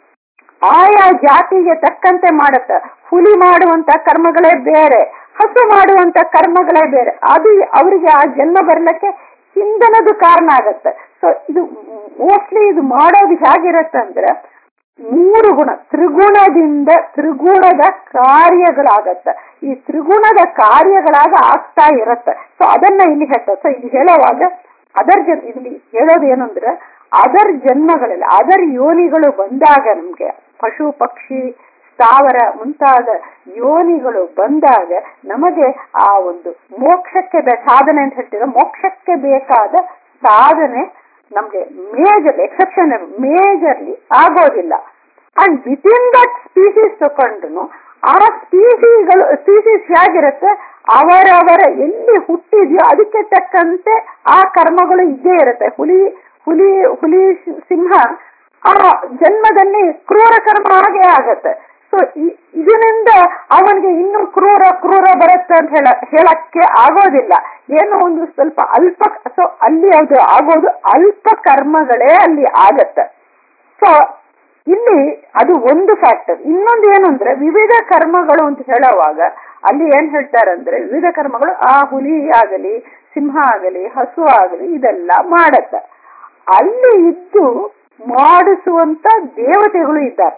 ಆಯಾ ಜಾತಿಗೆ ತಕ್ಕಂತೆ ಮಾಡತ್ತ ಹುಲಿ ಮಾಡುವಂತ ಕರ್ಮಗಳೇ ಬೇರೆ ಹಸು ಮಾಡುವಂತ ಕರ್ಮಗಳೇ ಬೇರೆ ಅದು ಅವರಿಗೆ ಆ ಜನ್ಮ ಬರ್ಲಿಕ್ಕೆ ಹಿಂದನದು ಕಾರಣ ಆಗತ್ತೆ ಸೊ ಇದು ಮೋಸ್ಟ್ಲಿ ಇದು ಮಾಡೋದು ಹೇಗಿರತ್ತೆ ಅಂದ್ರೆ ಮೂರು ಗುಣ ತ್ರಿಗುಣದಿಂದ ತ್ರಿಗುಣದ ಕಾರ್ಯಗಳಾಗತ್ತ ಈ ತ್ರಿಗುಣದ ಕಾರ್ಯಗಳಾಗ ಆಗ್ತಾ ಇರತ್ತೆ ಸೊ ಅದನ್ನ ಇಲ್ಲಿ ಹೇಳ್ತಾರೆ ಸೊ ಇಲ್ಲಿ ಹೇಳುವಾಗ ಅದರ್ ಜನ್ ಇಲ್ಲಿ ಹೇಳೋದು ಏನು ಅಂದ್ರೆ ಅದರ್ ಜನ್ಮಗಳಲ್ಲಿ ಅದರ್ ಯೋನಿಗಳು ಬಂದಾಗ ನಮ್ಗೆ ಪಶು ಪಕ್ಷಿ ಸ್ಥಾವರ ಮುಂತಾದ ಯೋನಿಗಳು ಬಂದಾಗ ನಮಗೆ ಆ ಒಂದು ಮೋಕ್ಷಕ್ಕೆ ಬೇ- ಸಾಧನೆ ಅಂತ ಹೇಳ್ತೀರ ಮೋಕ್ಷಕ್ಕೆ ಬೇಕಾದ ಸಾಧನೆ ನಮ್ಗೆ ಮೇಜರ್ ಎಕ್ಸೆಪ್ಷನ್ ಮೇಜರ್ಲಿ ಆಗೋದಿಲ್ಲ ಅಂಡ್ ವಿತಿನ್ ದಟ್ ಸ್ಪೀಸೀಸ್ ತಕೊಂಡ್ರು ಆ ಸ್ಪೀಸಿಗಳು ಸ್ಪೀಸೀಸ್ ಹೇಗಿರುತ್ತೆ ಅವರವರ ಎಲ್ಲಿ ಹುಟ್ಟಿದ್ಯೋ ಅದಕ್ಕೆ ತಕ್ಕಂತೆ ಆ ಕರ್ಮಗಳು ಇದ್ದೇ ಇರುತ್ತೆ ಹುಲಿ ಹುಲಿ ಹುಲಿ ಸಿಂಹ ಆ ಜನ್ಮದಲ್ಲಿ ಕ್ರೂರ ಕರ್ಮ ಹಾಗೆ ಆಗತ್ತೆ ಸೊ ಇದರಿಂದ ಅವನಿಗೆ ಇನ್ನು ಕ್ರೂರ ಕ್ರೂರ ಬರುತ್ತೆ ಅಂತ ಹೇಳ ಹೇಳಕ್ಕೆ ಆಗೋದಿಲ್ಲ ಏನೋ ಒಂದು ಸ್ವಲ್ಪ ಅಲ್ಪ ಸೊ ಅಲ್ಲಿ ಅದು ಆಗೋದು ಅಲ್ಪ ಕರ್ಮಗಳೇ ಅಲ್ಲಿ ಆಗತ್ತೆ ಸೊ ಇಲ್ಲಿ ಅದು ಒಂದು ಫ್ಯಾಕ್ಟರ್ ಇನ್ನೊಂದು ಏನು ಅಂದ್ರೆ ವಿವಿಧ ಕರ್ಮಗಳು ಅಂತ ಹೇಳುವಾಗ ಅಲ್ಲಿ ಏನ್ ಹೇಳ್ತಾರಂದ್ರೆ ವಿವಿಧ ಕರ್ಮಗಳು ಆ ಹುಲಿ ಆಗಲಿ ಸಿಂಹ ಆಗಲಿ ಹಸು ಆಗಲಿ ಇದೆಲ್ಲ ಮಾಡತ್ತ ಅಲ್ಲಿ ಇದ್ದು ಮಾಡಿಸುವಂತ ದೇವತೆಗಳು ಇದ್ದಾರೆ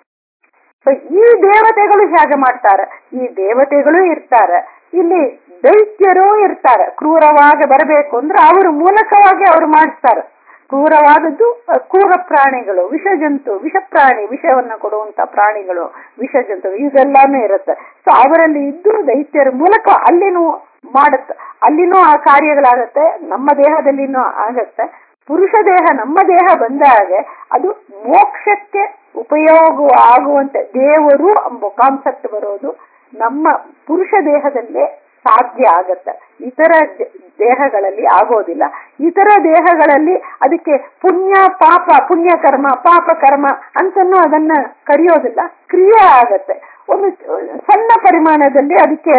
ಸೊ ಈ ದೇವತೆಗಳು ಹೇಗೆ ಮಾಡ್ತಾರೆ ಈ ದೇವತೆಗಳು ಇರ್ತಾರೆ ಇಲ್ಲಿ ದೈತ್ಯರು ಇರ್ತಾರೆ ಕ್ರೂರವಾಗಿ ಬರಬೇಕು ಅಂದ್ರೆ ಅವ್ರ ಮೂಲಕವಾಗಿ ಅವ್ರು ಮಾಡಿಸ್ತಾರೆ ಕ್ರೂರವಾದದ್ದು ಅಹ್, ಕ್ರೂರ ಪ್ರಾಣಿಗಳು ವಿಷ ಜಂತು ವಿಷ ಪ್ರಾಣಿ ವಿಷವನ್ನ ಕೊಡುವಂತ ಪ್ರಾಣಿಗಳು ವಿಷ ಜಂತು ಇದೆಲ್ಲಾನು ಇರುತ್ತೆ ಸೊ ಅವರಲ್ಲಿ ಇದ್ದು ದೈತ್ಯರ ಮೂಲಕ ಅಲ್ಲಿನೂ ಮಾಡುತ್ತೆ ಅಲ್ಲಿನೂ ಆ ಕಾರ್ಯಗಳಾಗತ್ತೆ ನಮ್ಮ ದೇಹದಲ್ಲಿನೂ ಆಗತ್ತೆ ಪುರುಷ ದೇಹ ನಮ್ಮ ದೇಹ ಬಂದಾಗ ಅದು ಮೋಕ್ಷಕ್ಕೆ ಉಪಯೋಗ ಆಗುವಂತೆ ದೇವರು ಎಂಬ ಕಾನ್ಸೆಪ್ಟ್ ಬರೋದು ನಮ್ಮ ಪುರುಷ ದೇಹದಲ್ಲೇ ಸಾಧ್ಯ ಆಗತ್ತೆ ಇತರ ದ- ದೇಹಗಳಲ್ಲಿ ಆಗೋದಿಲ್ಲ ಇತರ ದೇಹಗಳಲ್ಲಿ ಅದಕ್ಕೆ ಪುಣ್ಯ ಪಾಪ ಪುಣ್ಯ ಕರ್ಮ ಪಾಪ ಕರ್ಮ ಅಂತನೂ ಅದನ್ನ ಕರೆಯೋದಿಲ್ಲ ಕ್ರಿಯೆ ಆಗತ್ತೆ ಒಂದು ಸಣ್ಣ ಪರಿಮಾಣದಲ್ಲಿ ಅದಕ್ಕೆ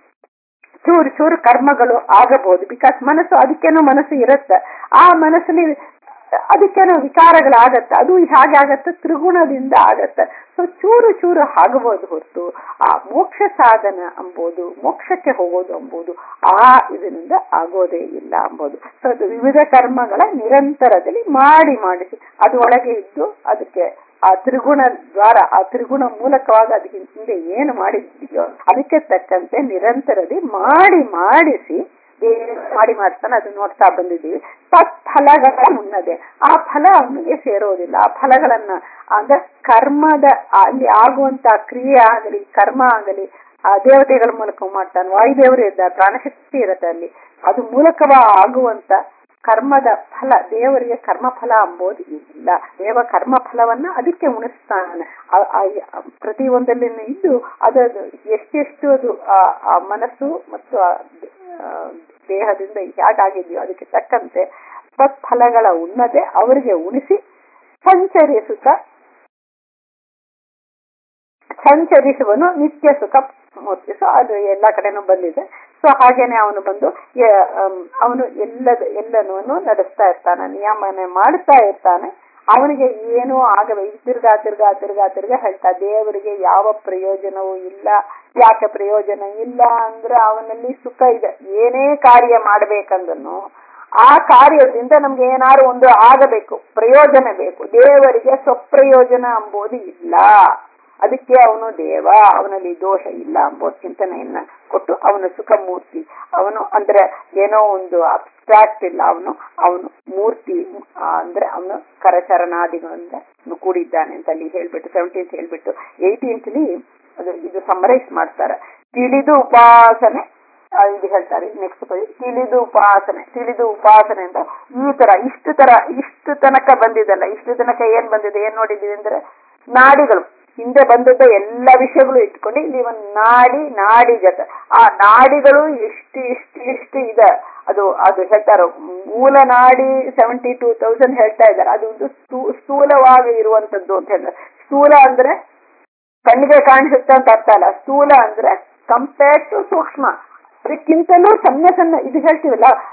ಚೂರು ಚೂರು ಕರ್ಮಗಳು ಆಗಬಹುದು ಬಿಕಾಸ್ ಮನಸ್ಸು ಅದಕ್ಕೇನೋ ಮನಸ್ಸು ಇರುತ್ತೆ ಆ ಮನಸ್ಸಲ್ಲಿ ಅದಕ್ಕೇನೋ ವಿಚಾರಗಳಾಗತ್ತೆ ಅದು ಹೇಗೆ ಆಗತ್ತೆ ತ್ರಿಗುಣದಿಂದ ಆಗತ್ತೆ ಸೊ ಚೂರು ಚೂರು ಆಗಬಹುದು ಹೊರತು ಆ ಮೋಕ್ಷ ಸಾಧನ ಅಂಬೋದು ಮೋಕ್ಷಕ್ಕೆ ಹೋಗೋದು ಅಂಬೋದು ಆ ಇದರಿಂದ ಆಗೋದೇ ಇಲ್ಲ ಅಂಬೋದು ಸೊ ಅದು ವಿವಿಧ ಕರ್ಮಗಳ ನಿರಂತರದಲ್ಲಿ ಮಾಡಿ ಮಾಡಿಸಿ ಅದು ಒಳಗೆ ಇದ್ದು ಅದಕ್ಕೆ ಆ ತ್ರಿಗುಣ ದ್ವಾರ ಆ ತ್ರಿಗುಣ ಮೂಲಕವಾಗಿ ಅದಕ್ಕೆ ಹಿಂದೆ ಏನು ಮಾಡಿದ್ಯೋ ಅದಕ್ಕೆ ತಕ್ಕಂತೆ ನಿರಂತರದಿ ಮಾಡಿ ಮಾಡಿಸಿ ಏನು ಮಾಡಿ ಮಾಡ್ತಾನೆ ಅದು ನೋಡ್ತಾ ಬಂದಿದ್ದೀವಿ ತತ್ಫಲಗಳ ಮುನ್ನದೆ ಆ ಫಲ ಅವನಿಗೆ ಸೇರೋದಿಲ್ಲ ಆ ಫಲಗಳನ್ನ ಅಂದ್ರೆ ಕರ್ಮದ ಅಲ್ಲಿ ಆಗುವಂತ ಕ್ರಿಯೆ ಆಗಲಿ ಕರ್ಮ ಆಗಲಿ ಆ ದೇವತೆಗಳ ಮೂಲಕ ಮಾಡ್ತಾನೆ ವಾಯುದೇವರು ಇದ್ದಾರೆ ಪ್ರಾಣಶಕ್ತಿ ಇರುತ್ತೆ ಅಲ್ಲಿ ಅದು ಮೂಲಕವ ಆಗುವಂತ ಕರ್ಮದ ಫಲ ದೇವರಿಗೆ ಕರ್ಮ ಫಲ ಅಂಬೋದು ಇಲ್ಲ ದೇವ ಕರ್ಮ ಫಲವನ್ನ ಅದಕ್ಕೆ ಉಣಿಸ್ತಾನೆ ಆ- ಆ- ಪ್ರತಿ ಒಂದಲ್ಲಿ ಇದ್ದು ಅದದು ಎಷ್ಟೆಷ್ಟು ಅದು ಆ- ಆ ಮನಸ್ಸು ಮತ್ತು ಆ ಆ, ದೇಹದಿಂದ ಹೇಗಾಗಿದೆಯೋ ಅದಕ್ಕೆ ತಕ್ಕಂತೆ ಫಲಗಳ ಉನ್ನದೆ ಅವರಿಗೆ ಉಣಿಸಿ ಸಂಚರಿಸುತ್ತ ಸಂಚರಿಸುವನು ನಿತ್ಯ ಸುಖ ಮೂರ್ತಿ ಸೊ ಅದು ಎಲ್ಲ ಕಡೆನೂ ಬಂದಿದೆ ಸೊ ಹಾಗೇನೆ ಅವನು ಬಂದು ಎ- ಅಮ್, ಅವನು ಎಲ್ಲದ ಎಲ್ಲನೂ ನಡೆಸ್ತಾ ಇರ್ತಾನೆ ನಿಯಮನೆ ಮಾಡ್ತಾ ಇರ್ತಾನೆ ಅವನಿಗೆ ಏನೂ ಆಗವೆ ತಿರ್ಗಾ ತಿರ್ಗಾ ತಿರ್ಗಾ ತಿರ್ಗಾ ಹೇಳ್ತಾ ದೇವರಿಗೆ ಯಾವ ಪ್ರಯೋಜನವೂ ಇಲ್ಲ ಯಾಕೆ ಪ್ರಯೋಜನ ಇಲ್ಲ ಅಂದ್ರೆ ಅವನಲ್ಲಿ ಸುಖ ಇದೆ ಏನೇ ಕಾರ್ಯ ಮಾಡ್ಬೇಕಂದ್ರೂ ಆ ಕಾರ್ಯದಿಂದ ನಮ್ಗೆ ಏನಾದ್ರು ಒಂದು ಆಗಬೇಕು ಪ್ರಯೋಜನ ಬೇಕು ದೇವರಿಗೆ ಸ್ವಪ್ರಯೋಜನ ಅಂಬೋದು ಇಲ್ಲ ಅದಕ್ಕೆ ಅವನು ದೇವ ಅವನಲ್ಲಿ ದೋಷ ಇಲ್ಲ ಎಂಬ ಚಿಂತನೆಯನ್ನ ಕೊಟ್ಟು ಅವನು ಸುಖ ಮೂರ್ತಿ ಅವನು ಅಂದ್ರೆ ಏನೋ ಒಂದು ಅಬ್ಸ್ಟ್ರಾಕ್ಟ್ ಇಲ್ಲ ಅವನು ಅವನು ಮೂರ್ತಿ ಆ, ಅಂದ್ರೆ ಅವನು ಕರಚರಣಾದಿಗಳಿಂದ ಕೂಡಿದ್ದಾನೆ ಅಂತ ಅಲ್ಲಿ ಹೇಳ್ಬಿಟ್ಟು ಸೆವೆಂಟೀನ್ತ್ ಹೇಳ್ಬಿಟ್ಟು ಏಯ್ಟೀನ್ತ್ಲಿ ಅದು ಇದು ಸಮರೈಸ್ ಮಾಡ್ತಾರೆ ತಿಳಿದು ಉಪಾಸನೆ ಆ, ಇದು ಹೇಳ್ತಾರೆ ನೆಕ್ಸ್ಟ್ ತಿಳಿದು ಉಪಾಸನೆ ತಿಳಿದು ಉಪಾಸನೆ ಅಂತ ಈ ತರ ಇಷ್ಟು ತರ ಇಷ್ಟು ತನಕ ಬಂದಿದಲ್ಲ ಇಷ್ಟು ತನಕ ಏನ್ ಬಂದಿದೆ ಏನ್ ನೋಡಿದೀವಿ ಅಂದ್ರೆ ನಾಡಿಗಳು ಹಿಂದೆ ಬಂದದ್ದ ಎಲ್ಲ ವಿಷಯಗಳು ಇಟ್ಕೊಂಡು ಇಲ್ಲಿ ಒಂದು ನಾಡಿ ನಾಡಿ ಜೊತೆ ಆ ನಾಡಿಗಳು ಎಷ್ಟು ಎಷ್ಟು ಎಷ್ಟು ಇದೆ ಅದು ಅದು ಹೇಳ್ತಾರೋ ಮೂಲ ನಾಡಿ ಸೆವೆಂಟಿ ಟೂ ತೌಸಂಡ್ ಹೇಳ್ತಾ ಇದ್ದಾರೆ ಅದು ಒಂದು ಸ್ಥೂ- ಸ್ಥೂಲವಾಗಿ ಇರುವಂತದ್ದು ಅಂತ ಹೇಳ್ತಾರೆ ಸ್ಥೂಲ ಅಂದ್ರೆ ಕಣ್ಣಿಗೆ ಕಾಣಿಸುತ್ತೆ ಅಂತ ಅರ್ಥ ಅಲ್ಲ ಸ್ಥೂಲ ಅಂದ್ರೆ ಕಂಪೇರ್ಡ್ ಟು ಸೂಕ್ಷ್ಮ ಅದಕ್ಕಿಂತಲೂ ಸಣ್ಣ ಸಣ್ಣ ಇದು ಹೇಳ್ತೀವಲ್ಲ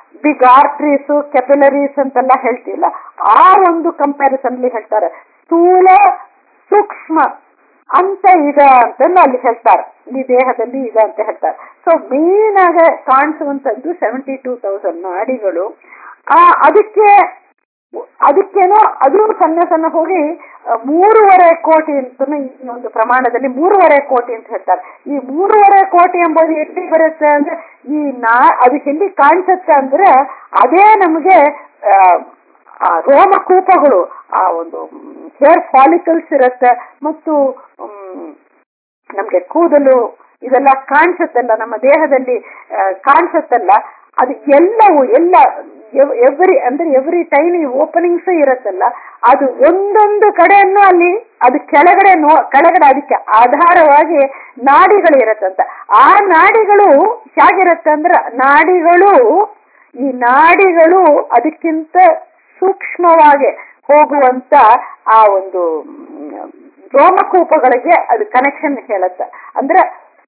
ಬಿಗ್ ಆರ್ಟ್ರೀಸ್ ಕೆಪಿಲರೀಸ್ ಅಂತೆಲ್ಲ ಹೇಳ್ತಿಲ್ಲ ಆ ಒಂದು ಕಂಪ್ಯಾರಿಸನ್ ಅಲ್ಲಿ ಹೇಳ್ತಾರೆ ಸ್ಥೂಲ ಸೂಕ್ಷ್ಮ ಅಂತ ಈಗ ಅಂತ ಅಲ್ಲಿ ಹೇಳ್ತಾರೆ ಈ ದೇಹದಲ್ಲಿ ಈಗ ಅಂತ ಹೇಳ್ತಾರೆ ಸೊ ಮೇನ್ ಆಗ ಕಾಣಿಸುವಂತದ್ದು ಸೆವೆಂಟಿ ಟೂ ತೌಸಂಡ್ ನಾಡಿಗಳು ಆ ಅದಕ್ಕೆ ಅದಕ್ಕೇನೋ ಅದು ಸಣ್ಣ ಸಣ್ಣ ಹೋಗಿ ಆ, ಮೂರುವರೆ ಕೋಟಿ ಅಂತ ಈ ಒಂದು ಪ್ರಮಾಣದಲ್ಲಿ ಮೂರುವರೆ ಕೋಟಿ ಅಂತ ಹೇಳ್ತಾರೆ ಈ ಮೂರುವರೆ ಕೋಟಿ ಎಂಬುದು ಎಲ್ಲಿ ಬರುತ್ತೆ ಅಂದ್ರೆ ಈ ನಾ ಅದಕ್ಕೆ ಎಲ್ಲಿ ಕಾಣಿಸುತ್ತೆ ಅಂದ್ರೆ ಅದೇ ನಮಗೆ ಆ, ಆ ರೋಮಕೂಪಗಳು ಆ ಒಂದು ಹೇರ್ ಫಾಲಿಕಲ್ಸ್ ಇರುತ್ತೆ ಮತ್ತು ಮ್, ನಮ್ಗೆ ಕೂದಲು ಇದೆಲ್ಲ ಕಾಣಿಸುತ್ತಲ್ಲ ನಮ್ಮ ದೇಹದಲ್ಲಿ ಆ, ಕಾಣಿಸುತ್ತಲ್ಲ ಅದು ಎಲ್ಲವೂ ಎಲ್ಲ ಎವ್ರಿ ಅಂದ್ರೆ ಎವ್ರಿ ಟೈನಿ ಓಪನಿಂಗ್ಸ್ ಇರುತ್ತಲ್ಲ ಅದು ಒಂದೊಂದು ಕಡೆಯನ್ನು ಅಲ್ಲಿ ಅದು ಕೆಳಗಡೆ ನೋ ಕೆಳಗಡೆ ಅದಕ್ಕೆ ಆಧಾರವಾಗಿ ನಾಡಿಗಳು ಇರತ್ತಂತ ಆ ನಾಡಿಗಳು ಹೇಗಿರುತ್ತೆ ಅಂದ್ರೆ ನಾಡಿಗಳು ಈ ನಾಡಿಗಳು ಅದಕ್ಕಿಂತ ಸೂಕ್ಷ್ಮವಾಗಿ ಹೋಗುವಂತ ಆ ಒಂದು ಮ್, ರೋಮಕೂಪಗಳಿಗೆ ಅದು ಕನೆಕ್ಷನ್ ಹೇಳುತ್ತೆ ಅಂದ್ರೆ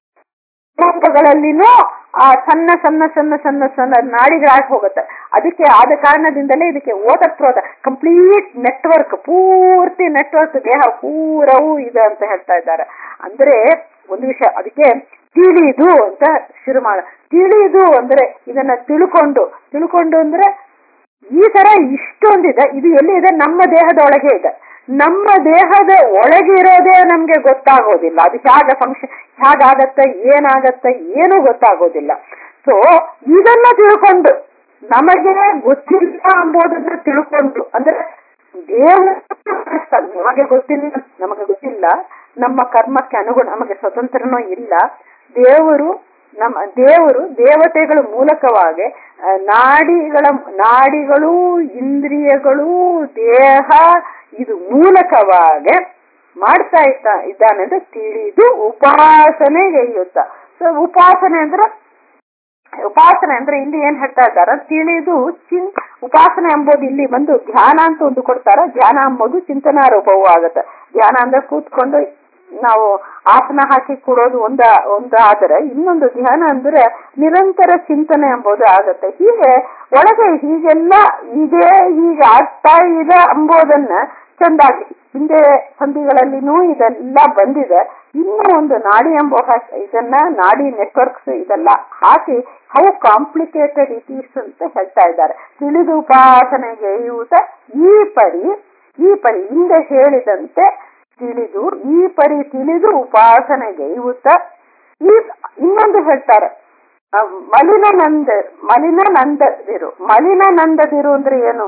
ರೂಪಗಳಲ್ಲಿನೂ ಆ ಸಣ್ಣ ಸಣ್ಣ ಸಣ್ಣ ಸಣ್ಣ ಸಣ್ಣ ನಾಡಿಗಳಾಗಿ ಹೋಗುತ್ತೆ ಅದಕ್ಕೆ ಆದ ಕಾರಣದಿಂದಲೇ ಇದಕ್ಕೆ ಓತಪ್ರೋತ ಕಂಪ್ಲೀಟ್ ನೆಟ್ವರ್ಕ್ ಪೂರ್ತಿ ನೆಟ್ವರ್ಕ್ ದೇಹ ಪೂರವೂ ಇದೆ ಅಂತ ಹೇಳ್ತಾ ಇದ್ದಾರೆ ಅಂದ್ರೆ ಒಂದು ವಿಷಯ ಅದಕ್ಕೆ ತಿಳಿದು ಅಂತ ಶುರು ಮಾಡ ತಿಳಿದು ಅಂದ್ರೆ ಇದನ್ನ ತಿಳ್ಕೊಂಡು ತಿಳ್ಕೊಂಡು ಅಂದ್ರೆ ಈ ತರ ಇಷ್ಟೊಂದಿದೆ ಇದು ಎಲ್ಲಿ ಇದೆ ನಮ್ಮ ದೇಹದ ಒಳಗೆ ಇದೆ ನಮ್ಮ ದೇಹದ ಒಳಗೆ ಇರೋದೇ ನಮ್ಗೆ ಗೊತ್ತಾಗೋದಿಲ್ಲ ಅದು ಹೇಗೆ ಫಂಕ್ಷನ್ ಹೇಗಾಗತ್ತೆ ಏನಾಗತ್ತೆ ಏನು ಗೊತ್ತಾಗೋದಿಲ್ಲ ಸೊ ಇದನ್ನ ತಿಳ್ಕೊಂಡು ನಮಗೆ ಗೊತ್ತಿಲ್ಲ ಎಂಬುದನ್ನ ತಿಳ್ಕೊಂಡು ಅಂದ್ರೆ ದೇವರು ನಮಗೆ ಗೊತ್ತಿಲ್ಲ ನಮಗೆ ಗೊತ್ತಿಲ್ಲ ನಮ್ಮ ಕರ್ಮಕ್ಕೆ ಅನುಗುಣ ನಮಗೆ ಸ್ವತಂತ್ರನೂ ಇಲ್ಲ ದೇವರು ನಮ್ಮ ದೇವರು ದೇವತೆಗಳ ಮೂಲಕವಾಗಿ ಆ, ನಾಡಿಗಳ ನಾಡಿಗಳು ಇಂದ್ರಿಯಗಳು ದೇಹ ಇದು ಮೂಲಕವಾಗಿ ಮಾಡ್ತಾ ಇದ್ದ ಇದ್ದಾನೆ ಅಂತ ತಿಳಿದು ಉಪಾಸನೆಗೆಯುತ್ತ ಸೊ ಉಪಾಸನೆ ಅಂದ್ರೆ ಉಪಾಸನೆ ಅಂದ್ರೆ ಇಲ್ಲಿ ಏನ್ ಹೇಳ್ತಾ ಇದ್ದಾರೆ ತಿಳಿದು ಚಿನ್ ಉಪಾಸನೆ ಎಂಬುದು ಇಲ್ಲಿ ಬಂದು ಧ್ಯಾನ ಅಂತ ಒಂದು ಕೊಡ್ತಾರ ಧ್ಯಾನ ಎಂಬುದು ಚಿಂತನಾ ರೂಪವೂ ಆಗತ್ತೆ ಧ್ಯಾನ ಅಂದ್ರೆ ಕೂತ್ಕೊಂಡು ನಾವು ಆಸನ ಹಾಕಿ ಕೊಡೋದು ಒಂದ ಒಂದಾದರೆ ಇನ್ನೊಂದು ಧ್ಯಾನ ಅಂದ್ರೆ ನಿರಂತರ ಚಿಂತನೆ ಎಂಬುದು ಆಗತ್ತೆ ಹೀಗೆ ಒಳಗೆ ಹೀಗೆಲ್ಲ ಇದೆ ಹೀಗೆ ಆಗ್ತಾ ಇದೆ ಎಂಬುದನ್ನ ಚೆಂದಾಗಿ ಹಿಂದೆ ಸಂಧಿಗಳಲ್ಲಿನೂ ಇದೆಲ್ಲ ಬಂದಿದೆ ಇನ್ನೂ ಒಂದು ನಾಡಿ ಎಂಬ ಭಾಷೆ ಇದನ್ನ ನಾಡಿ ನೆಟ್ವರ್ಕ್ಸ್ ಇದೆಲ್ಲ ಹಾಕಿ ಹೌ ಕಾಂಪ್ಲಿಕೇಟೆಡ್ ಇಟ್ ಈಸ್ ಅಂತ ಹೇಳ್ತಾ ಇದ್ದಾರೆ ತಿಳಿದು ಉಪಾಸನೆಗೆ ಯೂತ ಈ ಪರಿ ಈ ಪರಿ ಹಿಂದೆ ಹೇಳಿದಂತೆ ತಿಳಿದು ಈ ಪರಿ ತಿಳಿದು ಉಪಾಸನೆಗೆ ಯೂತ ಈ ಇನ್ನೊಂದು ಹೇಳ್ತಾರೆ ಆ, ಮಲಿನ ನಂದ ಮಲಿನ ನಂದದಿರು ಮಲಿನ ನಂದದಿರು ಅಂದ್ರೆ ಏನು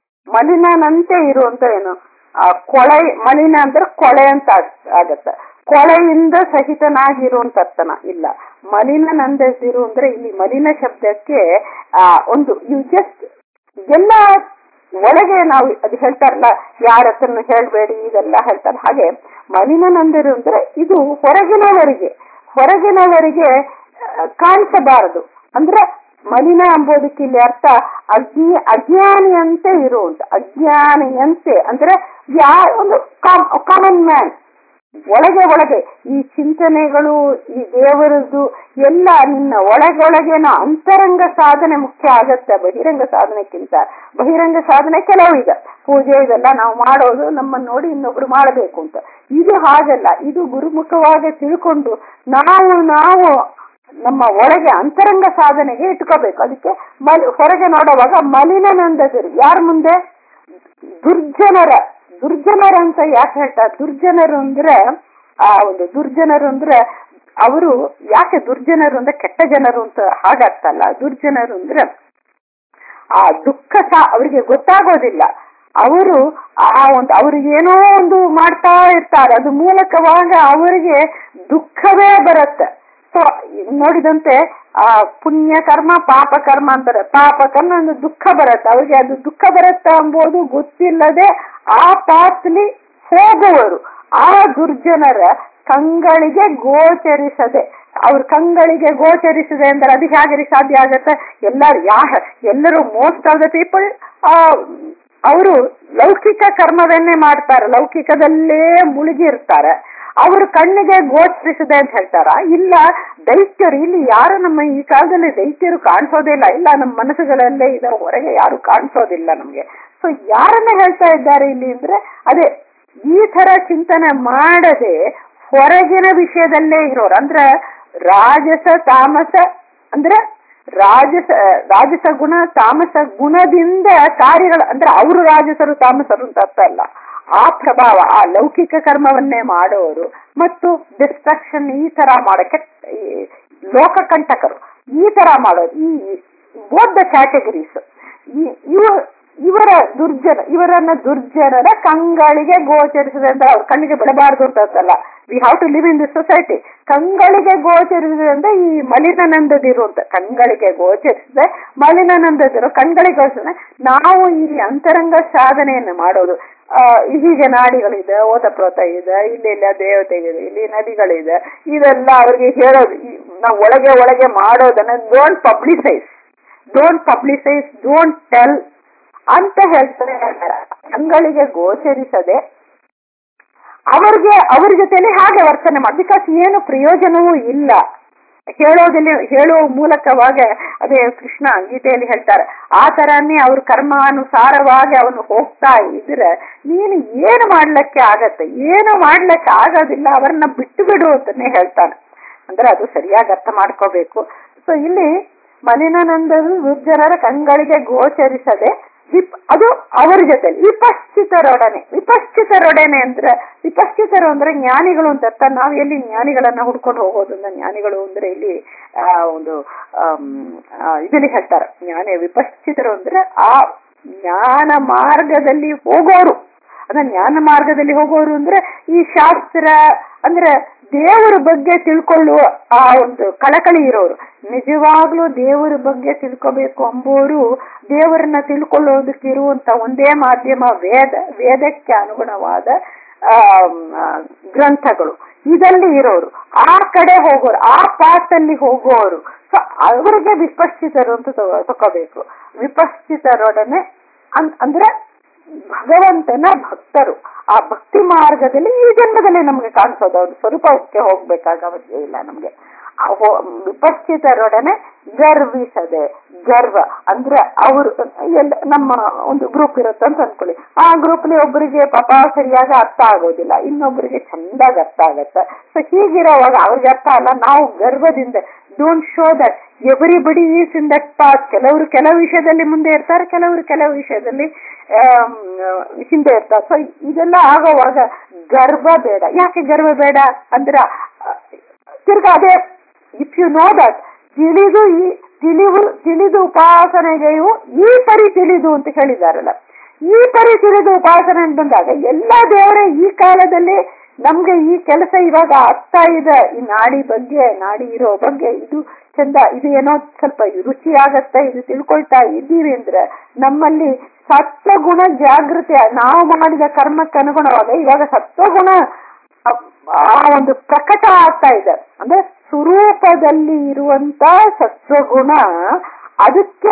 ಮಲಿನನಂತೆ ಇರು ಅಂತ ಏನು ಆ ಕೊಳೆ ಮಲಿನ ಅಂದ್ರೆ ಕೊಳೆ ಅಂತ ಆಗ್- ಆಗತ್ತೆ ಕೊಳೆಯಿಂದ ಸಹಿತನಾಗಿರು ಅಂತ ಅರ್ಥನ ಇಲ್ಲ ಮಲಿನ ನಂದದಿರು ಅಂದ್ರೆ ಇಲ್ಲಿ ಮಲಿನ ಶಬ್ದಕ್ಕೆ ಆ ಒಂದು ಯು ಜಸ್ಟ್ ಎಲ್ಲ ಒಳಗೆ ನಾವು ಅದು ಹೇಳ್ತಾರಲ್ಲ ಯಾರ ಹತ್ರನು ಹೇಳ್ಬೇಡಿ ಇದೆಲ್ಲ ಹೇಳ್ತಾರೆ ಹಾಗೆ ಮಲಿನ ನಂದಿರು ಅಂದ್ರೆ ಇದು ಹೊರಗಿನವರಿಗೆ ಹೊರಗಿನವರಿಗೆ ಆ, ಕಾಣಿಸಬಾರದು ಅಂದ್ರೆ ಮಲಿನ ಎಂಬುದಕ್ಕೆ ಇಲ್ಲಿ ಅರ್ಥ ಅಜ್ಞ ಅಜ್ಞಾನಿಯಂತೆ ಇರುವಂತ ಅಜ್ಞಾನಿಯಂತೆ ಅಂದ್ರೆ ಯಾ ಒಂದು ಕಾಮನ್ ಮ್ಯಾನ್ ಒಳಗೆ ಒಳಗೆ ಈ ಚಿಂತನೆಗಳು ಈ ದೇವರದ್ದು ಎಲ್ಲ ನಿನ್ನ ಒಳಗೊಳಗೇನ ಅಂತರಂಗ ಸಾಧನೆ ಮುಖ್ಯ ಆಗತ್ತೆ ಬಹಿರಂಗ ಸಾಧನೆಕ್ಕಿಂತ ಬಹಿರಂಗ ಸಾಧನೆ ಕೆಲವು ಇದೆ ಪೂಜೆ ಇದೆಲ್ಲ ನಾವು ಮಾಡೋದು ನಮ್ಮನ್ನು ನೋಡಿ ಇನ್ನೊಬ್ರು ಮಾಡಬೇಕು ಅಂತ ಇದು ಹಾಗಲ್ಲ ಇದು ಗುರುಮುಖವಾಗಿ ತಿಳ್ಕೊಂಡು ನಾವು ನಾವು ನಮ್ಮ ಒಳಗೆ ಅಂತರಂಗ ಸಾಧನೆಗೆ ಇಟ್ಕೋಬೇಕು ಅದಕ್ಕೆ ಮಲ್ ಹೊರಗೆ ನೋಡುವಾಗ ಮಲಿನನಂದದಿರು ಯಾರ ಮುಂದೆ ದುರ್ಜನರ ದುರ್ಜನರ ಅಂತ ಯಾಕೆ ಹೇಳ್ತಾರೆ ದುರ್ಜನರು ಅಂದ್ರೆ ಆ ಒಂದು ದುರ್ಜನರು ಅಂದ್ರೆ ಅವರು ಯಾಕೆ ದುರ್ಜನರು ಅಂದ್ರೆ ಕೆಟ್ಟ ಜನರು ಅಂತ ಹಾಗಾಗ್ತಲ್ಲ ದುರ್ಜನರು ಅಂದ್ರೆ ಆ ದುಃಖ ಸಹ ಅವರಿಗೆ ಗೊತ್ತಾಗೋದಿಲ್ಲ ಅವರು ಆ ಒಂದು ಅವ್ರಿಗೆ ಏನೋ ಒಂದು ಮಾಡ್ತಾ ಇರ್ತಾರೆ ಅದು ಮೂಲಕವಾಗ ಅವರಿಗೆ ದುಃಖವೇ ಬರುತ್ತೆ ಸೊ ನೋಡಿದಂತೆ ಆ ಪುಣ್ಯ ಕರ್ಮ ಪಾಪ ಕರ್ಮ ಅಂತಾರೆ ಪಾಪ ಕರ್ಮ ಒಂದು ದುಃಖ ಬರುತ್ತೆ ಅವ್ರಿಗೆ ಅದು ದುಃಖ ಬರುತ್ತೆ ಎಂಬುದು ಗೊತ್ತಿಲ್ಲದೆ ಆ ಪಾತ್ಲಿ ಹೋಗುವರು ಆ ದುರ್ಜನರ ಕಂಗಳಿಗೆ ಗೋಚರಿಸದೆ ಅವ್ರ ಕಂಗಳಿಗೆ ಗೋಚರಿಸದೆ ಅಂದ್ರೆ ಅದು ಹೇಗೆ ಸಾಧ್ಯ ಆಗತ್ತೆ ಎಲ್ಲರೂ ಯಾ ಎಲ್ಲರೂ ಮೋಸ್ಟ್ ಆಫ್ ದ ಪೀಪಲ್ ಅವರು ಲೌಕಿಕ ಕರ್ಮವನ್ನೇ ಮಾಡ್ತಾರೆ ಲೌಕಿಕದಲ್ಲೇ ಮುಳುಗಿ ಇರ್ತಾರೆ ಅವ್ರ ಕಣ್ಣಿಗೆ ಗೋಚರಿಸಿದೆ ಅಂತ ಹೇಳ್ತಾರ ಇಲ್ಲ ದೈತ್ಯರು ಇಲ್ಲಿ ಯಾರು ನಮ್ಮ ಈ ಕಾಲದಲ್ಲಿ ದೈತ್ಯರು ಕಾಣಿಸೋದೇ ಇಲ್ಲ ಇಲ್ಲ ನಮ್ಮ ಮನಸ್ಸುಗಳಲ್ಲೇ ಇದೆ ಹೊರಗೆ ಯಾರು ಕಾಣಿಸೋದಿಲ್ಲ ನಮ್ಗೆ ಸೊ ಯಾರನ್ನ ಹೇಳ್ತಾ ಇದ್ದಾರೆ ಇಲ್ಲಿ ಅಂದ್ರೆ ಅದೇ ಈ ತರ ಚಿಂತನೆ ಮಾಡದೆ ಹೊರಗಿನ ವಿಷಯದಲ್ಲೇ ಇರೋರು ಅಂದ್ರೆ ರಾಜಸ ತಾಮಸ ಅಂದ್ರೆ ರಾಜಸ ರಾಜಸ ಗುಣ ತಾಮಸ ಗುಣದಿಂದ ಕಾರ್ಯಗಳು ಅಂದ್ರೆ ಅವರು ರಾಜಸರು ತಾಮಸರು ಅಂತ ಅರ್ಥ ಅಲ್ಲ ಆ ಪ್ರಭಾವ ಆ ಲೌಕಿಕ ಕರ್ಮವನ್ನೇ ಮಾಡೋರು ಮತ್ತು ಡಿಸ್ಟ್ರಕ್ಷನ್ ಈ ತರ ಮಾಡಕ್ಕೆ ಈ ಲೋಕಕಂಟಕರು ಈ ತರ ಮಾಡೋದು ಈ ಬೋತ್ ದ ಕ್ಯಾಟಗರೀಸ್ ಇವ ಇವರ ದುರ್ಜನ ಇವರನ್ನ ದುರ್ಜನರ ಕಂಗಳಿಗೆ ಗೋಚರಿಸಿದೆ ಅಂತ ಅವ್ರ ಕಣ್ಣಿಗೆ ಬಿಡಬಾರ್ದು ಅಂತ ಅರ್ಥಲ್ಲ we have to live in this society ಕಂಗಳಿಗೆ ಗೋಚರಿಸಿದೆ ಅಂದ್ರೆ ಈ ಮಲಿನಾನಂದದಿರು ಅಂತ ಕಂಗಳಿಗೆ ಗೋಚರಿಸಿದೆ ಮಲಿನಾನಂದದಿರು ಕಣ್ಗಳಿಗೆ ಗೋಚರಿಸಿದೆ ನಾವು ಈ ಅಂತರಂಗ ಸಾಧನೆಯನ್ನು ಮಾಡೋದು ಆ ಹೀಗೆ ನಾಡಿಗಳಿದೆ ಓತಪ್ರೋತ ಇದೆ ಇಲ್ಲಿ ಇಲ್ಲ ದೇವತೆಗಳಿದೆ ಇಲ್ಲಿ ನದಿಗಳಿದೆ ಇದೆಲ್ಲ ಅವ್ರಿಗೆ ಹೇಳೋದು ಈ- ನಾವು ಒಳಗೆ ಒಳಗೆ ಮಾಡೋದನ್ನ don't publicise don't publicise don't tell ಅಂತ ಹೇಳ್ತಾರೆ ಅಂಗಳಿಗೆ ಗೋಚರಿಸದೆ ಅವ್ರಿಗೆ ಅವ್ರ ಜೊತೆಲಿ ಹಾಗೆ ವರ್ತನೆ ಮಾಡಿ ಬಿಕಾಸ್ ಏನು ಪ್ರಯೋಜನವೂ ಇಲ್ಲ ಹೇಳೋದಲ್ಲಿ ಹೇಳುವ ಮೂಲಕವಾಗಿ ಅದೇ ಕೃಷ್ಣ ಗೀತೆಯಲ್ಲಿ ಹೇಳ್ತಾರೆ ಆ ತರನೇ ಅವ್ರ ಕರ್ಮಾನುಸಾರವಾಗಿ ಅವನು ಹೋಗ್ತಾ ಇದ್ರೆ ನೀನು ಏನು ಮಾಡ್ಲಿಕ್ಕೆ ಆಗತ್ತೆ ಏನು ಮಾಡ್ಲಿಕ್ಕೆ ಆಗೋದಿಲ್ಲ ಅವರನ್ನ ಬಿಟ್ಟು ಬಿಡು ಅಂತಾನೆ ಹೇಳ್ತಾನೆ ಅಂದ್ರೆ ಅದು ಸರಿಯಾಗಿ ಅರ್ಥ ಮಾಡ್ಕೋಬೇಕು ಸೊ ಇಲ್ಲಿ ಮಲಿನಾನಂದರು ದುರ್ಜನರ ಕಂಗಳಿಗೆ ಗೋಚರಿಸದೆ ವಿಪ್ ಅದು ಅವರ ಜೊತೆ ವಿಪಶ್ಚಿತರೊಡನೆ ವಿಪಶ್ಚಿತರೊಡನೆ ಅಂದ್ರೆ ವಿಪಶ್ಚಿತರು ಅಂದ್ರೆ ಜ್ಞಾನಿಗಳು ಅಂತ ಅರ್ಥ ನಾವು ಎಲ್ಲಿ ಜ್ಞಾನಿಗಳನ್ನ ಹುಡ್ಕೊಂಡು ಹೋಗೋದು ಅಂದ್ರೆ ಜ್ಞಾನಿಗಳು ಅಂದ್ರೆ ಇಲ್ಲಿ ಆ ಒಂದು ಆಮ್, ಆ, ಇದರಲ್ಲಿ ಹೇಳ್ತಾರೆ ಜ್ಞಾನಿ ವಿಪಶ್ಚಿತರು ಅಂದ್ರೆ ಆ ಜ್ಞಾನ ಮಾರ್ಗದಲ್ಲಿ ಹೋಗೋರು ಅಂದ್ರೆ ಜ್ಞಾನ ಮಾರ್ಗದಲ್ಲಿ ಹೋಗೋರು ಅಂದ್ರೆ ಈ ಶಾಸ್ತ್ರ ಅಂದ್ರೆ ದೇವರ ಬಗ್ಗೆ ತಿಳ್ಕೊಳ್ಳುವ ಆ ಒಂದು ಕಳಕಳಿ ಇರೋರು ನಿಜವಾಗ್ಲೂ ದೇವರ ಬಗ್ಗೆ ತಿಳ್ಕೋಬೇಕು ಅಂಬೋರು ದೇವರನ್ನ ತಿಳ್ಕೊಳ್ಳೋದಕ್ಕಿರುವಂತ ಒಂದೇ ಮಾಧ್ಯಮ ವೇದ ವೇದಕ್ಕೆ ಅನುಗುಣವಾದ ಆ ಆ, ಗ್ರಂಥಗಳು ಇದಲ್ಲಿ ಇರೋರು ಆ ಕಡೆ ಹೋಗೋರು ಆ ಪಾಸಲ್ಲಿ ಹೋಗೋರು ಸೊ ಅವರಿಗೆ ವಿಪಶ್ಚಿತರು ಅಂತ ತಗೋ- ತಗೋಬೇಕು ವಿಪಶ್ಚಿತರೊಡನೆ ಅನ್- ಅಂದ್ರೆ ಭಗವಂತನ ಭಕ್ತರು ಆ ಭಕ್ತಿ ಮಾರ್ಗದಲ್ಲಿ ಈ ಜನ್ಮದಲ್ಲಿ ನಮ್ಗೆ ಕಾಣಿಸೋದು ಅವ್ರ ಸ್ವರೂಪಕ್ಕೆ ಹೋಗ್ಬೇಕಾಗ ಅವಶ್ಯ ಇಲ್ಲ ನಮ್ಗೆ ಆ ಹೋ- ವಿಪಶ್ಚಿತರೊಡನೆ ಗರ್ವಿಸದೆ ಗರ್ವ ಅಂದ್ರೆ ಅವರು ಎಲ್ಲ ನಮ್ಮ ಒಂದು ಗ್ರೂಪ್ ಇರುತ್ತೆ ಅಂತ ಅನ್ಕೊಳ್ಳಿ ಆ ಗ್ರೂಪ್ಲಿ ಒಬ್ಬರಿಗೆ ಪಾಪ ಸರಿಯಾಗಿ ಅರ್ಥ ಆಗೋದಿಲ್ಲ ಇನ್ನೊಬ್ಬರಿಗೆ ಚಂದಾಗಿ ಅರ್ಥ ಆಗತ್ತೆ ಸೊ ಹೀಗಿರೋವಾಗ ಅವ್ರಿಗೆ ಅರ್ಥ ಅಲ್ಲ ನಾವು ಗರ್ವದಿಂದ don't show that everybody is in that path ಕೆಲವರು ಕೆಲವು ವಿಷಯದಲ್ಲಿ ಮುಂದೆ ಇರ್ತಾರೆ ಕೆಲವರು ಕೆಲವು ವಿಷಯದಲ್ಲಿ ಆಮ್, ಹಿಂದೆ ಇರ್ತಾರೆ ಸೊ ಇದೆಲ್ಲ ಆಗೋವಾಗ ಗರ್ವ ಬೇಡ ಯಾಕೆ ಗರ್ವ ಬೇಡ ಅಂದ್ರೆ ಆ, ತಿರ್ಗಾ ಅದೇ ಇಫ್ ಯು ನೋ ದಟ್ ತಿಳಿದು ಈ ತಿಳಿವು ತಿಳಿದು ಉಪಾಸನೆಗೆಯು ಈ ಪರಿ ತಿಳಿದು ಅಂತ ಹೇಳಿದಾರಲ್ಲ ಈ ಪರಿ ತಿಳಿದು ಉಪಾಸನೆ ಅಂತ ಬಂದಾಗ ಎಲ್ಲ ದೇವರೇ ಈ ಕಾಲದಲ್ಲಿ ನಮ್ಗೆ ಈ ಕೆಲಸ ಇವಾಗ ಆಗ್ತಾ ಇದೆ ಈ ನಾಡಿ ಬಗ್ಗೆ ನಾಡಿ ಇರೋ ಬಗ್ಗೆ ಇದು ಚಂದ ಇದು ಏನೋ ಸ್ವಲ್ಪ ರುಚಿ ಆಗತ್ತೆ ಇದು ತಿಳ್ಕೊಳ್ತಾ ಇದ್ದೀವಿ ಅಂದ್ರೆ ನಮ್ಮಲ್ಲಿ ಸತ್ವಗುಣ ಜಾಗೃತಿ ನಾವು ಮಾಡಿದ ಕರ್ಮಕ್ಕೆ ಅನುಗುಣವಾಗ ಇವಾಗ ಸತ್ವಗುಣ ಅ- ಆ ಒಂದು ಪ್ರಕಟ ಆಗ್ತಾ ಇದೆ ಅಂದ್ರೆ ಸ್ವರೂಪದಲ್ಲಿ ಇರುವಂತ ಸತ್ವಗುಣ ಅದಕ್ಕೆ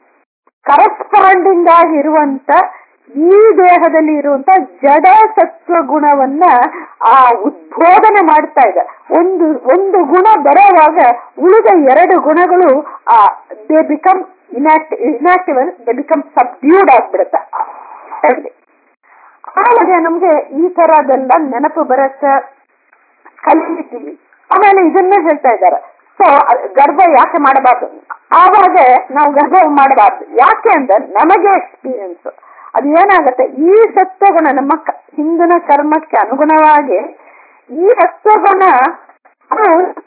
ಕರಸ್ಪಾಂಡಿಂಗ್ ಆಗಿರುವಂತ ಈ ದೇಹದಲ್ಲಿ ಇರುವಂತ ಜಡ ಸತ್ವ ಗುಣವನ್ನ ಆ ಉದ್ಬೋಧನೆ ಮಾಡ್ತಾ ಇದೆ ಒಂದು ಒಂದು ಗುಣ ಬರೋವಾಗ ಉಳಿದ ಎರಡು ಗುಣಗಳು ಆ they become inactive inactive they become subdued ಆಗ್ಬಿಡುತ್ತೆ ಹೇಳಿ ಆವಾಗ ನಮ್ಗೆ ಈ ತರದೆಲ್ಲ ನೆನಪು ಬರತ್ತೆ ಕಲಿತೀವಿ ಆಮೇಲೆ ಇದನ್ನೇ ಹೇಳ್ತಾ ಇದ್ದಾರೆ ಸೊ ಗರ್ಭ ಯಾಕೆ ಮಾಡಬಾರ್ದು ಆವಾಗ ನಾವು ಗರ್ಭ ಮಾಡಬಾರ್ದು ಯಾಕೆ ಅಂದ್ರೆ ನಮಗೆ ಎಕ್ಸ್ಪೀರಿಯನ್ಸ್ ಅದು ಏನಾಗತ್ತೆ ಈ ಸತ್ವಗುಣ ನಮ್ಮ ಕ- ಹಿಂದಿನ ಕರ್ಮಕ್ಕೆ ಅನುಗುಣವಾಗಿ ಈ ಸತ್ವಗುಣ ಅದು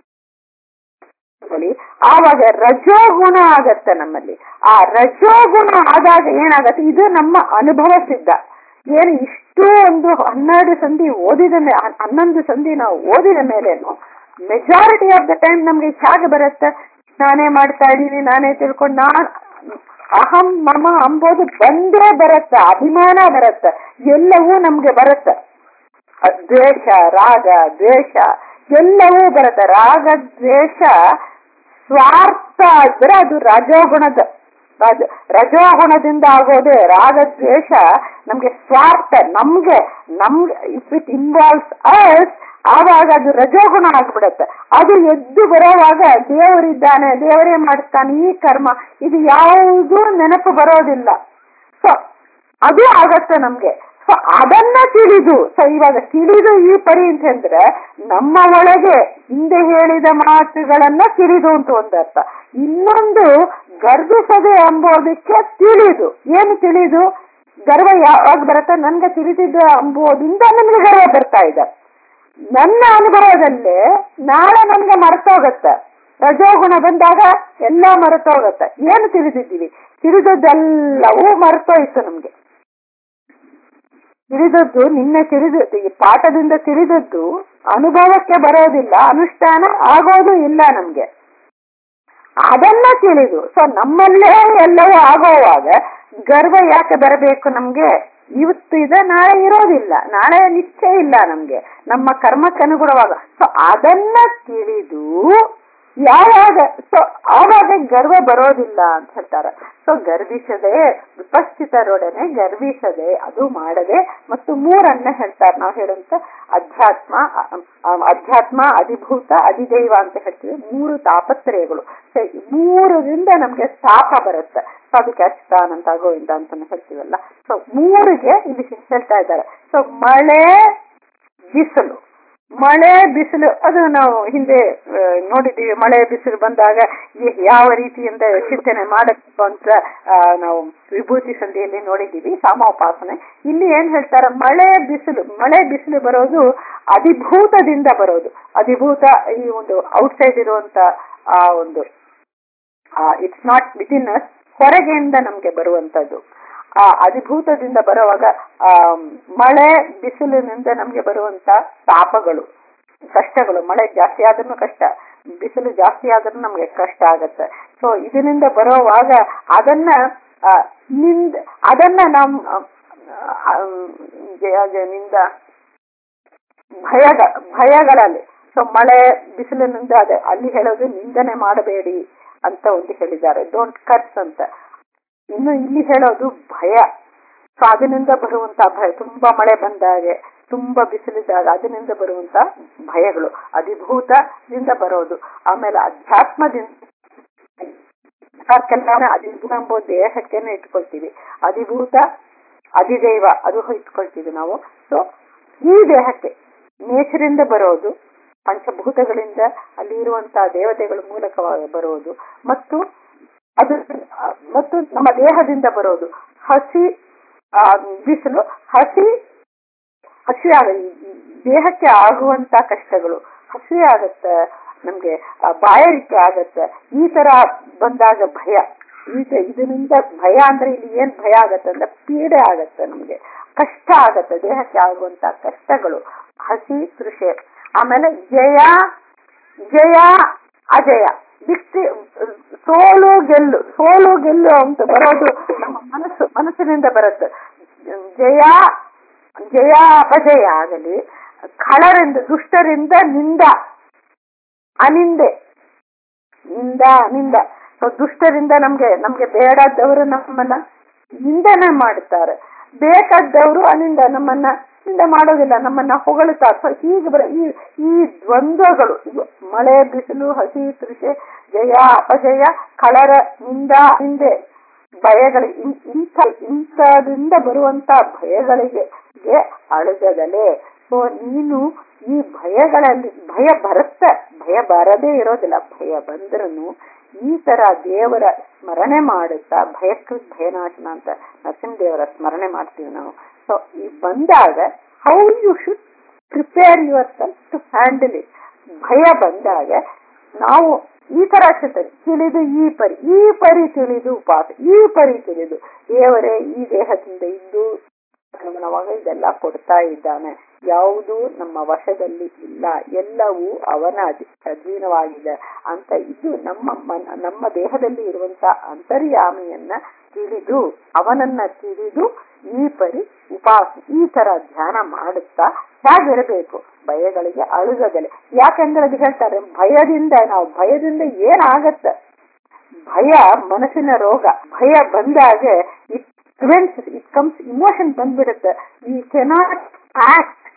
ಹೇಳಿ, ಆವಾಗ ರಜೋಗುಣ ಆಗತ್ತೆ ನಮ್ಮಲ್ಲಿ ಆ ರಜೋಗುಣ ಆದಾಗ ಏನಾಗತ್ತೆ ಇದು ನಮ್ಮ ಅನುಭವ ಸಿದ್ಧ ಏನು ಇಷ್ಟು ಒಂದು ಹನ್ನೆರಡು ಸಂಧಿ ಓದಿದ ಮೇ ಹನ್- ಹನ್ನೊಂದು ಸಂಧಿ ನಾವು ಓದಿದ ಮೇಲೇನು ಮೆಜಾರಿಟಿ ಆಫ್ ದ ಟೈಮ್ ನಮ್ಗೆ ಹೇಗೆ ಬರುತ್ತೆ ನಾನೇ ಮಾಡ್ತಾ ಇದ್ದೀನಿ ನಾನೇ ತಿಳ್ಕೊಂಡು ನಾನ್ ಅಹಂ ಮಮ ಅಂಬೋದು ಬಂದೇ ಬರುತ್ತೆ ಅಭಿಮಾನ ಬರುತ್ತೆ ಎಲ್ಲವೂ ನಮ್ಗೆ ಬರುತ್ತೆ ಅದ್ ದ್ವೇಷ ರಾಗ ದ್ವೇಷ ಎಲ್ಲವೂ ಬರುತ್ತೆ ರಾಗ ದ್ವೇಷ ಸ್ವಾರ್ಥ ಇದ್ರೆ ಅದು ರಜೋಗುಣದ ರಜ- ರಜೋಗುಣದಿಂದ ಆಗೋದೇ ರಾಗ ದ್ವೇಷ ನಮ್ಗೆ ಸ್ವಾರ್ಥ ನಮ್ಗೆ ನಮ್ಗೆ ಇಫ್ ಇಟ್ ಇನ್ವಾಲ್ವ್ಸ್ ಅಸ್ ಆವಾಗ ಅದು ರಜೋಗುಣ ಆಗ್ಬಿಡತ್ತೆ ಅದು ಎದ್ದು ಬರೋವಾಗ ದೇವರಿದ್ದಾನೆ ದೇವರೇ ಮಾಡ್ತಾನೆ ಈ ಕರ್ಮ ಇದು ಯಾವುದು ನೆನಪು ಬರೋದಿಲ್ಲ ಸೊ ಅದು ಆಗತ್ತೆ ನಮ್ಗೆ ಸೊ ಅದನ್ನ ತಿಳಿದು ಸೊ ಇವಾಗ ತಿಳಿದು ಈ ಪರಿ ಅಂತ ಹೇಳಿದ್ರೆ ನಮ್ಮ ಒಳಗೆ ಹಿಂದೆ ಹೇಳಿದ ಮಾತುಗಳನ್ನ ತಿಳಿದು ಅಂತ ಒಂದರ್ಥ ಇನ್ನೊಂದು ಗರ್ಭಿಸದೆ ಎಂಬುದಕ್ಕೆ ತಿಳಿದು ಏನು ತಿಳಿದು ಗರ್ವ ಯಾವಾಗ ಬರುತ್ತೆ ನನ್ಗೆ ತಿಳಿದಿದ್ದ ಎಂಬುದರಿಂದ ನನ್ಗೆ ಗರ್ವ ಬರ್ತಾ ಇದೆ ನನ್ನ ಅನುಭವದಲ್ಲಿ ನಾಳೆ ನನ್ಗೆ ಮರೆತೋಗತ್ತೆ ರಜೋಗುಣ ಬಂದಾಗ ಎಲ್ಲ ಮರೆತೋಗತ್ತೆ ಏನು ತಿಳಿದಿದ್ದೀವಿ ತಿಳಿದದ್ದೆಲ್ಲವೂ ಮರೆತೋಯ್ತು ನಮ್ಗೆ ತಿಳಿದದ್ದು ನಿನ್ನೆ ತಿಳಿದ ಈ ಪಾಠದಿಂದ ತಿಳಿದದ್ದು ಅನುಭವಕ್ಕೆ ಬರೋದಿಲ್ಲ ಅನುಷ್ಠಾನ ಆಗೋದು ಇಲ್ಲ ನಮ್ಗೆ ಅದನ್ನ ತಿಳಿದು ಸೊ ನಮ್ಮಲ್ಲೇ ಎಲ್ಲವೂ ಆಗೋವಾಗ ಗರ್ವ ಯಾಕೆ ಬರಬೇಕು ನಮ್ಗೆ ಇವತ್ತು ಇದೆ ನಾಳೆ ಇರೋದಿಲ್ಲ ನಾಳೆ ನಿಶ್ಚಯ ಇಲ್ಲ ನಮ್ಗೆ ನಮ್ಮ ಕರ್ಮಕ್ಕೆ ಅನುಗುಣವಾಗ ಸೊ ಅದನ್ನ ತಿಳಿದು ಯಾವಾಗ ಸೊ ಆವಾಗ ಗರ್ವ ಬರೋದಿಲ್ಲ ಅಂತ ಹೇಳ್ತಾರೆ ಸೊ ಗರ್ವಿಸದೆ ವಿಪಸ್ಥಿತರೊಡನೆ ಗರ್ವಿಸದೆ ಅದು ಮಾಡದೆ ಮತ್ತು ಮೂರನ್ನ ಹೇಳ್ತಾರೆ ನಾವು ಹೇಳುವಂತ ಅಧ್ಯಾತ್ಮ ಅಧ್ಯಾತ್ಮ ಅಧಿಭೂತ ಅಧಿದೈವ ಅಂತ ಹೇಳ್ತೀವಿ ಮೂರು ತಾಪತ್ರಯಗಳು ಸೊ ಮೂರರಿಂದ ನಮ್ಗೆ ತಾಪ ಬರುತ್ತೆ ಸೊ ಅದಕ್ಕೆ ಅಚ್ಯುತಾನಂತ ಗೋವಿಂದ ಅಂತ ಹೇಳ್ತೀವಲ್ಲ ಸೊ ಮೂರಿಗೆ ಇಲ್ಲಿ ಹೇಳ್ತಾ ಇದ್ದಾರೆ ಸೊ ಮಳೆ ಬಿಸಿಲು ಮಳೆ ಬಿಸಿಲು ಅದು ನಾವು ಹಿಂದೆ ನೋಡಿದ್ದೀವಿ ಮಳೆ ಬಿಸಿಲು ಬಂದಾಗ ಯಾವ ರೀತಿಯಿಂದ ಚಿಂತನೆ ಮಾಡಬೇಕು ಅಂತ ನಾವು ವಿಭೂತಿ ಸಂಧಿಯಲ್ಲಿ ನೋಡಿದ್ದೀವಿ ಸಾಮೋಪಾಸನೆ ಇಲ್ಲಿ ಏನ್ ಹೇಳ್ತಾರೆ ಮಳೆ ಬಿಸಿಲು ಮಳೆ ಬಿಸಿಲು ಬರೋದು ಅಧಿಭೂತದಿಂದ ಬರೋದು ಅಧಿಭೂತ ಈ ಒಂದು ಔಟ್ಸೈಡ್ ಇರುವಂತ ಆ ಒಂದು ಇಟ್ಸ್ ನಾಟ್ ವಿತಿನ್ ಅಸ್ ಹೊರಗೆಯಿಂದ ನಮ್ಗೆ ಬರುವಂತದ್ದು ಆ ಅಧಿಭೂತದಿಂದ ಬರುವಾಗ ಆ ಮಳೆ ಬಿಸಿಲಿನಿಂದ ನಮ್ಗೆ ಬರುವಂತ ತಾಪಗಳು ಕಷ್ಟಗಳು ಮಳೆ ಜಾಸ್ತಿ ಆದ್ರೂ ಕಷ್ಟ ಬಿಸಿಲು ಜಾಸ್ತಿ ಆದ್ರೂ ನಮ್ಗೆ ಕಷ್ಟ ಆಗತ್ತೆ ಸೊ ಇದರಿಂದ ಬರೋವಾಗ ಅದನ್ನ ನಿಂದ ಅದನ್ನ ನಮ್ ನಿಂದ ಭಯದ ಭಯಗಳಲ್ಲಿ ಸೊ ಮಳೆ ಬಿಸಿಲಿನಿಂದ ಅದೇ ಅಲ್ಲಿ ಹೇಳೋದು ನಿಂದನೆ ಮಾಡಬೇಡಿ ಅಂತ ಒಂದು ಹೇಳಿದ್ದಾರೆ ಡೋಂಟ್ ಕಟ್ಸ್ ಅಂತ ಇನ್ನು ಇಲ್ಲಿ ಹೇಳೋದು ಭಯ ಸೊ ಅದರಿಂದ ಬರುವಂತ ಭಯ ತುಂಬಾ ಮಳೆ ಬಂದಾಗೆ ತುಂಬಾ ಬಿಸಿಲಿದ್ದಾಗ ಅದರಿಂದ ಬರುವಂತ ಭಯಗಳು ಅಧಿಭೂತದಿಂದ ಬರೋದು ಆಮೇಲೆ ಅಧ್ಯಾತ್ಮದಿಂದ ಅಧಿಭೂತ ಎಂಬ ದೇಹಕ್ಕೇನೆ ಇಟ್ಕೊಳ್ತೀವಿ ಅಧಿಭೂತ ಅಧಿದೈವ ಅದು ಇಟ್ಕೊಳ್ತೀವಿ ನಾವು ಸೊ ಈ ದೇಹಕ್ಕೆ ನೇಚರಿಂದ ಬರೋದು ಪಂಚಭೂತಗಳಿಂದ ಅಲ್ಲಿ ಇರುವಂತಹ ದೇವತೆಗಳ ಮೂಲಕವಾಗಿ ಬರೋದು ಮತ್ತು ಅದು ಮತ್ತು ನಮ್ಮ ದೇಹದಿಂದ ಬರೋದು ಹಸಿ ಬಿಸಿಲು ಹಸಿ ಹಸಿ ಆಗ ದೇಹಕ್ಕೆ ಆಗುವಂತ ಕಷ್ಟಗಳು ಹಸಿ ಆಗತ್ತೆ ನಮ್ಗೆ ಬಾಯಾರಿಕೆ ಆಗತ್ತೆ ಈ ತರ ಬಂದಾಗ ಭಯ ಈಗ ಇದರಿಂದ ಭಯ ಅಂದ್ರೆ ಇಲ್ಲಿ ಏನ್ ಭಯ ಆಗತ್ತೆ ಅಂದ್ರೆ ಪೀಡೆ ಆಗತ್ತೆ ನಮ್ಗೆ ಕಷ್ಟ ಆಗತ್ತೆ ದೇಹಕ್ಕೆ ಆಗುವಂತ ಕಷ್ಟಗಳು ಹಸಿ ತೃಷೆ ಆಮೇಲೆ ಜಯ ಜಯ ಅಜಯ ದಿಕ್ತಿ ಸೋಲು ಗೆಲ್ಲು ಸೋಲು ಗೆಲ್ಲು ಅಂತ ಬರೋದು ನಮ್ಮ ಮನಸ್ಸು ಮನಸ್ಸಿನಿಂದ ಬರುತ್ತೆ ಜಯ ಜಯ ಅಪಜಯ ಆಗಲಿ ಖಳರಿಂದ ದುಷ್ಟರಿಂದ ನಿಂದ ಅನಿಂದೆ ನಿಂದ ನಿಂದ ದುಷ್ಟರಿಂದ ನಮ್ಗೆ ನಮ್ಗೆ ಬೇಡದವರು ನಮ್ಮನ್ನ ನಿಂದನೆ ಮಾಡುತ್ತಾರೆ ಬೇಕಾದವರು ಅನಿಂದ ನಮ್ಮನ್ನ ನಿಂದ ಮಾಡೋದಿಲ್ಲ ನಮ್ಮನ್ನ ಹೊಗಳುತ್ತಾರೆ ಸೊ ಹೀಗೆ ಬರ ಈ ಈ ದ್ವಂದ್ವಗಳು ಮಳೆ ಬಿಸಿಲು ಹಸಿ ತೃಷೆ ಜಯ ಅಪಜಯ ಕಳರ ನಿಂದ ಹಿಂದೆ ಭಯಗಳು ಇಂಥ ಇಂಥದಿಂದ ಬರುವಂತ ಭಯಗಳಿಗೆ ಅಳಗದಲೆ ಸೊ ನೀನು ಈ ಭಯಗಳಲ್ಲಿ ಭಯ ಬರುತ್ತೆ ಭಯ ಬರದೇ ಇರೋದಿಲ್ಲ ಭಯ ಬಂದ್ರೂ ಈ ತರ ದೇವರ ಸ್ಮರಣೆ ಮಾಡುತ್ತಾ ಭಯಕೃತ್ ಭಯನಾಶನ ಅಂತ ನರಸಿಂಹದೇವರ ಸ್ಮರಣೆ ಮಾಡ್ತೀವಿ ನಾವು ಸೊ ಈ ಬಂದಾಗ how you should prepare yourself to handle it ಭಯ ಬಂದಾಗ ನಾವು ಈ ತರ ಚಿಂತನೆ ತಿಳಿದು ಈ ಪರಿ ಈ ಪರಿ ತಿಳಿದು ಉಪವಾಸ ಈ ಪರಿ ತಿಳಿದು ದೇವರೇ ಈ ದೇಹದಿಂದ ಇದ್ದು ಅನುಗುಣವಾಗ ಇದೆಲ್ಲ ಕೊಡ್ತಾ ಇದ್ದಾನೆ ಯಾವುದು ನಮ್ಮ ವಶದಲ್ಲಿ ಇಲ್ಲ ಎಲ್ಲವೂ ಅವನ ಅಧೀನವಾಗಿದೆ ಅಂತ ಇದು ನಮ್ಮ ಮನ ನಮ್ಮ ದೇಹದಲ್ಲಿ ಇರುವಂತ ಅಂತರ್ಯಾಮಿಯನ್ನ ತಿಳಿದು ಅವನನ್ನ ತಿಳಿದು ಈ ಪರಿ ಉಪಾಸ ಈ ತರ ಧ್ಯಾನ ಮಾಡುತ್ತಾ ಹೇಗಿರಬೇಕು ಭಯಗಳಿಗೆ ಅಳುಗದಲೆ ಯಾಕಂದ್ರೆ ಅದು ಹೇಳ್ತಾರೆ ಭಯದಿಂದ ನಾವು ಭಯದಿಂದ ಏನಾಗತ್ತ ಭಯ ಮನಸ್ಸಿನ ರೋಗ ಭಯ ಬಂದಾಗ it prevents it comes emotion ಬಂದ್ಬಿಡುತ್ತೆ ವಿ ಕೆನಾಟ್ ಆಕ್ಟ್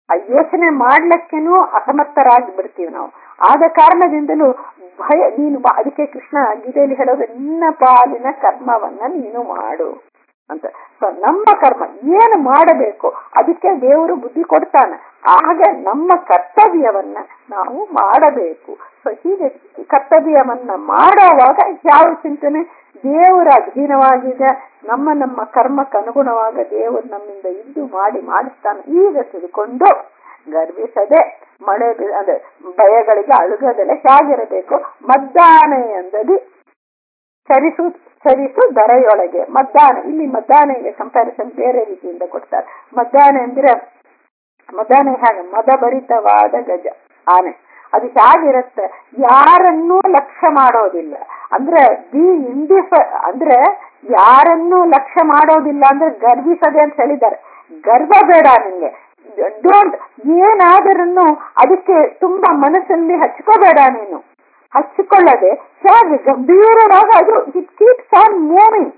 ಆ ಯೋಚನೆ ಮಾಡ್ಲಿಕ್ಕೇನು ಅಸಮರ್ಥರಾಗಿ ಬಿಡ್ತೀವಿ ನಾವು ಆದ ಕಾರಣದಿಂದಲೂ ಭಯ ನೀನು ಮಾ- ಅದಕ್ಕೆ ಕೃಷ್ಣ ಗೀತೆಯಲ್ಲಿ ಹೇಳೋದು ನಿನ್ನ ಪಾಲಿನ ಕರ್ಮವನ್ನ ನೀನು ಮಾಡು ಅಂತ ಸೊ ನಮ್ಮ ಕರ್ಮ ಏನು ಮಾಡಬೇಕು ಅದಕ್ಕೆ ದೇವರು ಬುದ್ಧಿ ಕೊಡ್ತಾನೆ ಆಗ ನಮ್ಮ ಕರ್ತವ್ಯವನ್ನ ನಾವು ಮಾಡಬೇಕು ಸೊ ಹೀಗೆ ಕರ್ತವ್ಯವನ್ನ ಮಾಡುವಾಗ ಯಾವ ಚಿಂತನೆ ದೇವರ ಅಧೀನವಾಗಿದೆ ನಮ್ಮ ನಮ್ಮ ಕರ್ಮಕ್ಕೆ ಅನುಗುಣವಾಗ ದೇವರು ನಮ್ಮಿಂದ ಇದ್ದು ಮಾಡಿ ಮಾಡಿಸ್ತಾನೆ ಈಗ ತಿಳ್ಕೊಂಡು ಗರ್ವಿಸದೆ ಮಳೆ ಬಿ- ಅದೇ ಭಯಗಳಿಗೆ ಅಳುಗದೆಲ್ಲ ಹೇಗಿರಬೇಕು ಮದ್ದಾನೆ ಎಂದದಿ ಚರಿಸು ಚರಿಸು ದರೆಯೊಳಗೆ ಮದ್ದಾನೆ ಇಲ್ಲಿ ಮದ್ದಾನೆಗೆ ಕಂಪ್ಯಾರಿಸನ್ ಬೇರೆ ರೀತಿಯಿಂದ ಕೊಡ್ತಾರೆ ಮದ್ದಾನೆ ಅಂದ್ರೆ ಮದ್ದಾನೆ ಹೇಗೆ ಮದ ಭರಿತವಾದ ಗಜ ಆನೆ ಅದು ಹೇಗಿರುತ್ತೆ ಯಾರನ್ನೂ ಲಕ್ಷ್ಯ ಮಾಡೋದಿಲ್ಲ ಅಂದ್ರೆ ಬಿ ಇಂಡಿಫ ಅಂದ್ರೆ ಯಾರನ್ನೂ ಲಕ್ಷ್ಯ ಮಾಡೋದಿಲ್ಲ ಅಂದ್ರೆ ಗರ್ವಿಸದೆ ಅಂತ ಹೇಳಿದ್ದಾರೆ ಗರ್ವ ಬೇಡ ನಿಂಗೆ ಡೋಂಟ್ ಏನಾದರೂ ಅದಕ್ಕೆ ತುಂಬಾ ಮನಸ್ಸಲ್ಲಿ ಹಚ್ಕೋಬೇಡ ನೀನು ಹಚ್ಚಿಕೊಳ್ಳದೆ ಹೇಗೆ ಗಂಭೀರವಾಗಿ ಅದು ಇಟ್ ಕೀಪ್ಸ್ ಆನ್ ಮೂವಿಂಗ್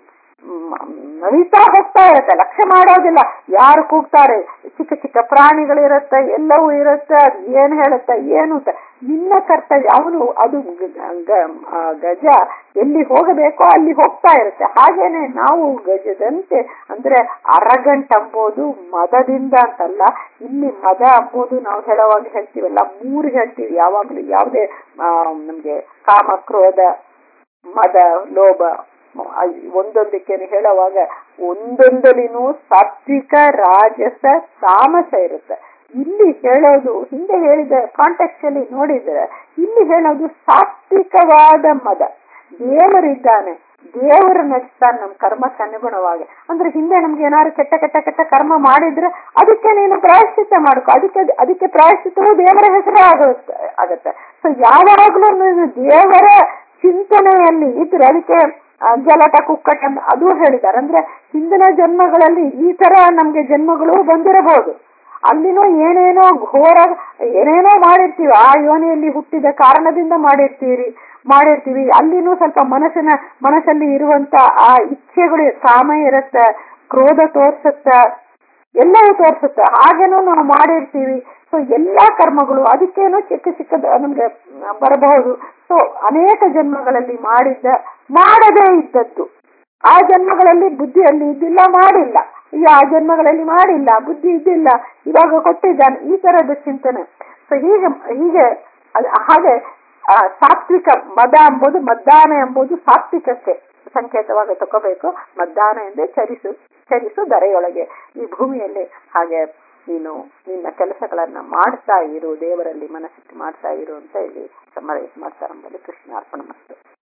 ನಡೀತಾ ಹೋಗ್ತಾ ಇರುತ್ತೆ ಲಕ್ಷ್ಯ ಮಾಡೋದಿಲ್ಲ ಯಾರು ಕೂಗ್ತಾರೆ ಚಿಕ್ಕ ಚಿಕ್ಕ ಪ್ರಾಣಿಗಳಿರುತ್ತೆ ಎಲ್ಲವೂ ಇರುತ್ತೆ ಅದು ಏನ್ ಹೇಳುತ್ತೆ ಏನು ಅಂತ ನಿನ್ನ ಕರ್ತವ್ಯ ಅವನು ಅದು ಗ- ಗ- ಆ ಗಜ ಎಲ್ಲಿ ಹೋಗಬೇಕೋ ಅಲ್ಲಿ ಹೋಗ್ತಾ ಇರುತ್ತೆ ಹಾಗೇನೆ ನಾವು ಗಜದಂತೆ ಅಂದ್ರೆ ಅರಗಂಟ್ ಅಂಬೋದು ಮದದಿಂದ ಅಂತಲ್ಲ ಇಲ್ಲಿ ಮದ ಅಂಬೋದು ನಾವು ಹೇಳುವಾಗ ಹೇಳ್ತೀವಲ್ಲ ಮೂರು ಹೇಳ್ತೀವಿ ಯಾವಾಗ್ಲೂ ಯಾವುದೇ ಆ, ನಮ್ಗೆ ಕಾಮ ಕ್ರೋಧ ಮದ ಲೋಭ ಆ, ಒಂದೊಂದಕ್ಕೆ ಹೇಳುವಾಗ ಒಂದೊಂದಲಿನೂ ಸಾತ್ವಿಕ ರಾಜಸ ತಾಮಸ ಇರುತ್ತೆ ಇಲ್ಲಿ ಹೇಳೋದು ಹಿಂದೆ ಹೇಳಿದ ಕಾಂಟೆಕ್ಸ್ಟ್ ಅಲ್ಲಿ ನೋಡಿದ್ರೆ ಇಲ್ಲಿ ಹೇಳೋದು ಸಾತ್ವಿಕವಾದ ಮದ ದೇವರಿದ್ದಾನೆ ದೇವರು ನಡೆಸ್ತಾನೆ ನಮ್ಮ ಕರ್ಮಕ್ಕೆ ಅನುಗುಣವಾಗಿ ಅಂದ್ರೆ ಹಿಂದೆ ನಮ್ಗೆ ಏನಾದ್ರು ಕೆಟ್ಟ ಕೆಟ್ಟ ಕೆಟ್ಟ ಕರ್ಮ ಮಾಡಿದ್ರೆ ಅದಕ್ಕೆ ನೀನು ಪ್ರಾಯಶ್ಚಿತ್ತ ಮಾಡ್ಕೊ ಅದಕ್ಕೆ ಅದಕ್ಕೆ ಪ್ರಾಯಶ್ಚಿತ್ತವು ದೇವರ ಹೆಸರೇ ಆಗುತ್ತೆ ಆಗತ್ತೆ ಸೊ ಯಾವಾಗ್ಲೂ ನೀನು ದೇವರ ಚಿಂತನೆಯಲ್ಲಿ ಇದ್ರೆ ಅದಕ್ಕೆ ಆ, ಜಲಟ ಕುಕ್ಕಟ ಅಂತ ಅದು ಹೇಳಿದ್ದಾರೆ ಅಂದ್ರೆ ಹಿಂದಿನ ಜನ್ಮಗಳಲ್ಲಿ ಈ ತರ ನಮ್ಗೆ ಜನ್ಮಗಳು ಬಂದಿರಬಹುದು ಅಲ್ಲಿನೂ ಏನೇನೋ ಘೋರ ಏನೇನೋ ಮಾಡಿರ್ತೀವಿ ಆ ಯೋನಿಯಲ್ಲಿ ಹುಟ್ಟಿದ ಕಾರಣದಿಂದ ಮಾಡಿರ್ತೀರಿ ಮಾಡಿರ್ತೀವಿ ಅಲ್ಲಿನೂ ಸ್ವಲ್ಪ ಮನಸ್ಸಿನ ಮನಸ್ಸಲ್ಲಿ ಇರುವಂತ ಆ ಇಚ್ಛೆಗಳು ಕಾಮ ಇರುತ್ತೆ ಕ್ರೋಧ ತೋರ್ಸುತ್ತ ಎಲ್ಲವೂ ತೋರಿಸುತ್ತೆ ಹಾಗೇನೂ ನಾವು ಮಾಡಿರ್ತೀವಿ ಸೊ ಎಲ್ಲಾ ಕರ್ಮಗಳು ಅದಕ್ಕೇನೋ ಚಿಕ್ಕ ಚಿಕ್ಕದ ನಮ್ಗೆ ಬರಬಹುದು ಸೊ ಅನೇಕ ಜನ್ಮಗಳಲ್ಲಿ ಮಾಡಿದ್ದ ಮಾಡದೇ ಇದ್ದದ್ದು ಆ ಜನ್ಮಗಳಲ್ಲಿ ಬುದ್ಧಿ ಅಲ್ಲಿ ಇದ್ದಿಲ್ಲ ಮಾಡಿಲ್ಲ ಈ ಆ ಜನ್ಮಗಳಲ್ಲಿ ಮಾಡಿಲ್ಲ ಬುದ್ಧಿ ಇದ್ದಿಲ್ಲ ಇವಾಗ ಕೊಟ್ಟಿದ್ದಾನೆ ಈ ತರದ ಚಿಂತನೆ ಸೊ ಹೀಗೆ ಹೀಗೆ ಅದ್- ಹಾಗೆ ಆ, ಸಾತ್ವಿಕ ಮದ ಎಂಬುದು ಮದ್ದಾನೆ ಎಂಬುದು ಸಾತ್ವಿಕಕ್ಕೆ ಸಂಕೇತವಾಗಿ ತಗೋಬೇಕು ಮದ್ದಾನೆ ಎಂದೇ ಚರಿಸು ಚರಿಸು ದರೆಯೊಳಗೆ ಈ ಭೂಮಿಯಲ್ಲಿ ಹಾಗೆ ನೀನು ನಿನ್ನ ಕೆಲಸಗಳನ್ನ ಮಾಡ್ತಾ ಇರು ದೇವರಲ್ಲಿ ಮನಸ್ಸಿಟ್ಟು ಮಾಡ್ತಾ ಇರು ಅಂತ ಇಲ್ಲಿ ಸಮರೈಸ್ ಮಾಡ್ತಾರೆ ಎಂಬುದು ಕೃಷ್ಣ ಅರ್ಪಣ ಮಾಡ್ತಾರೆ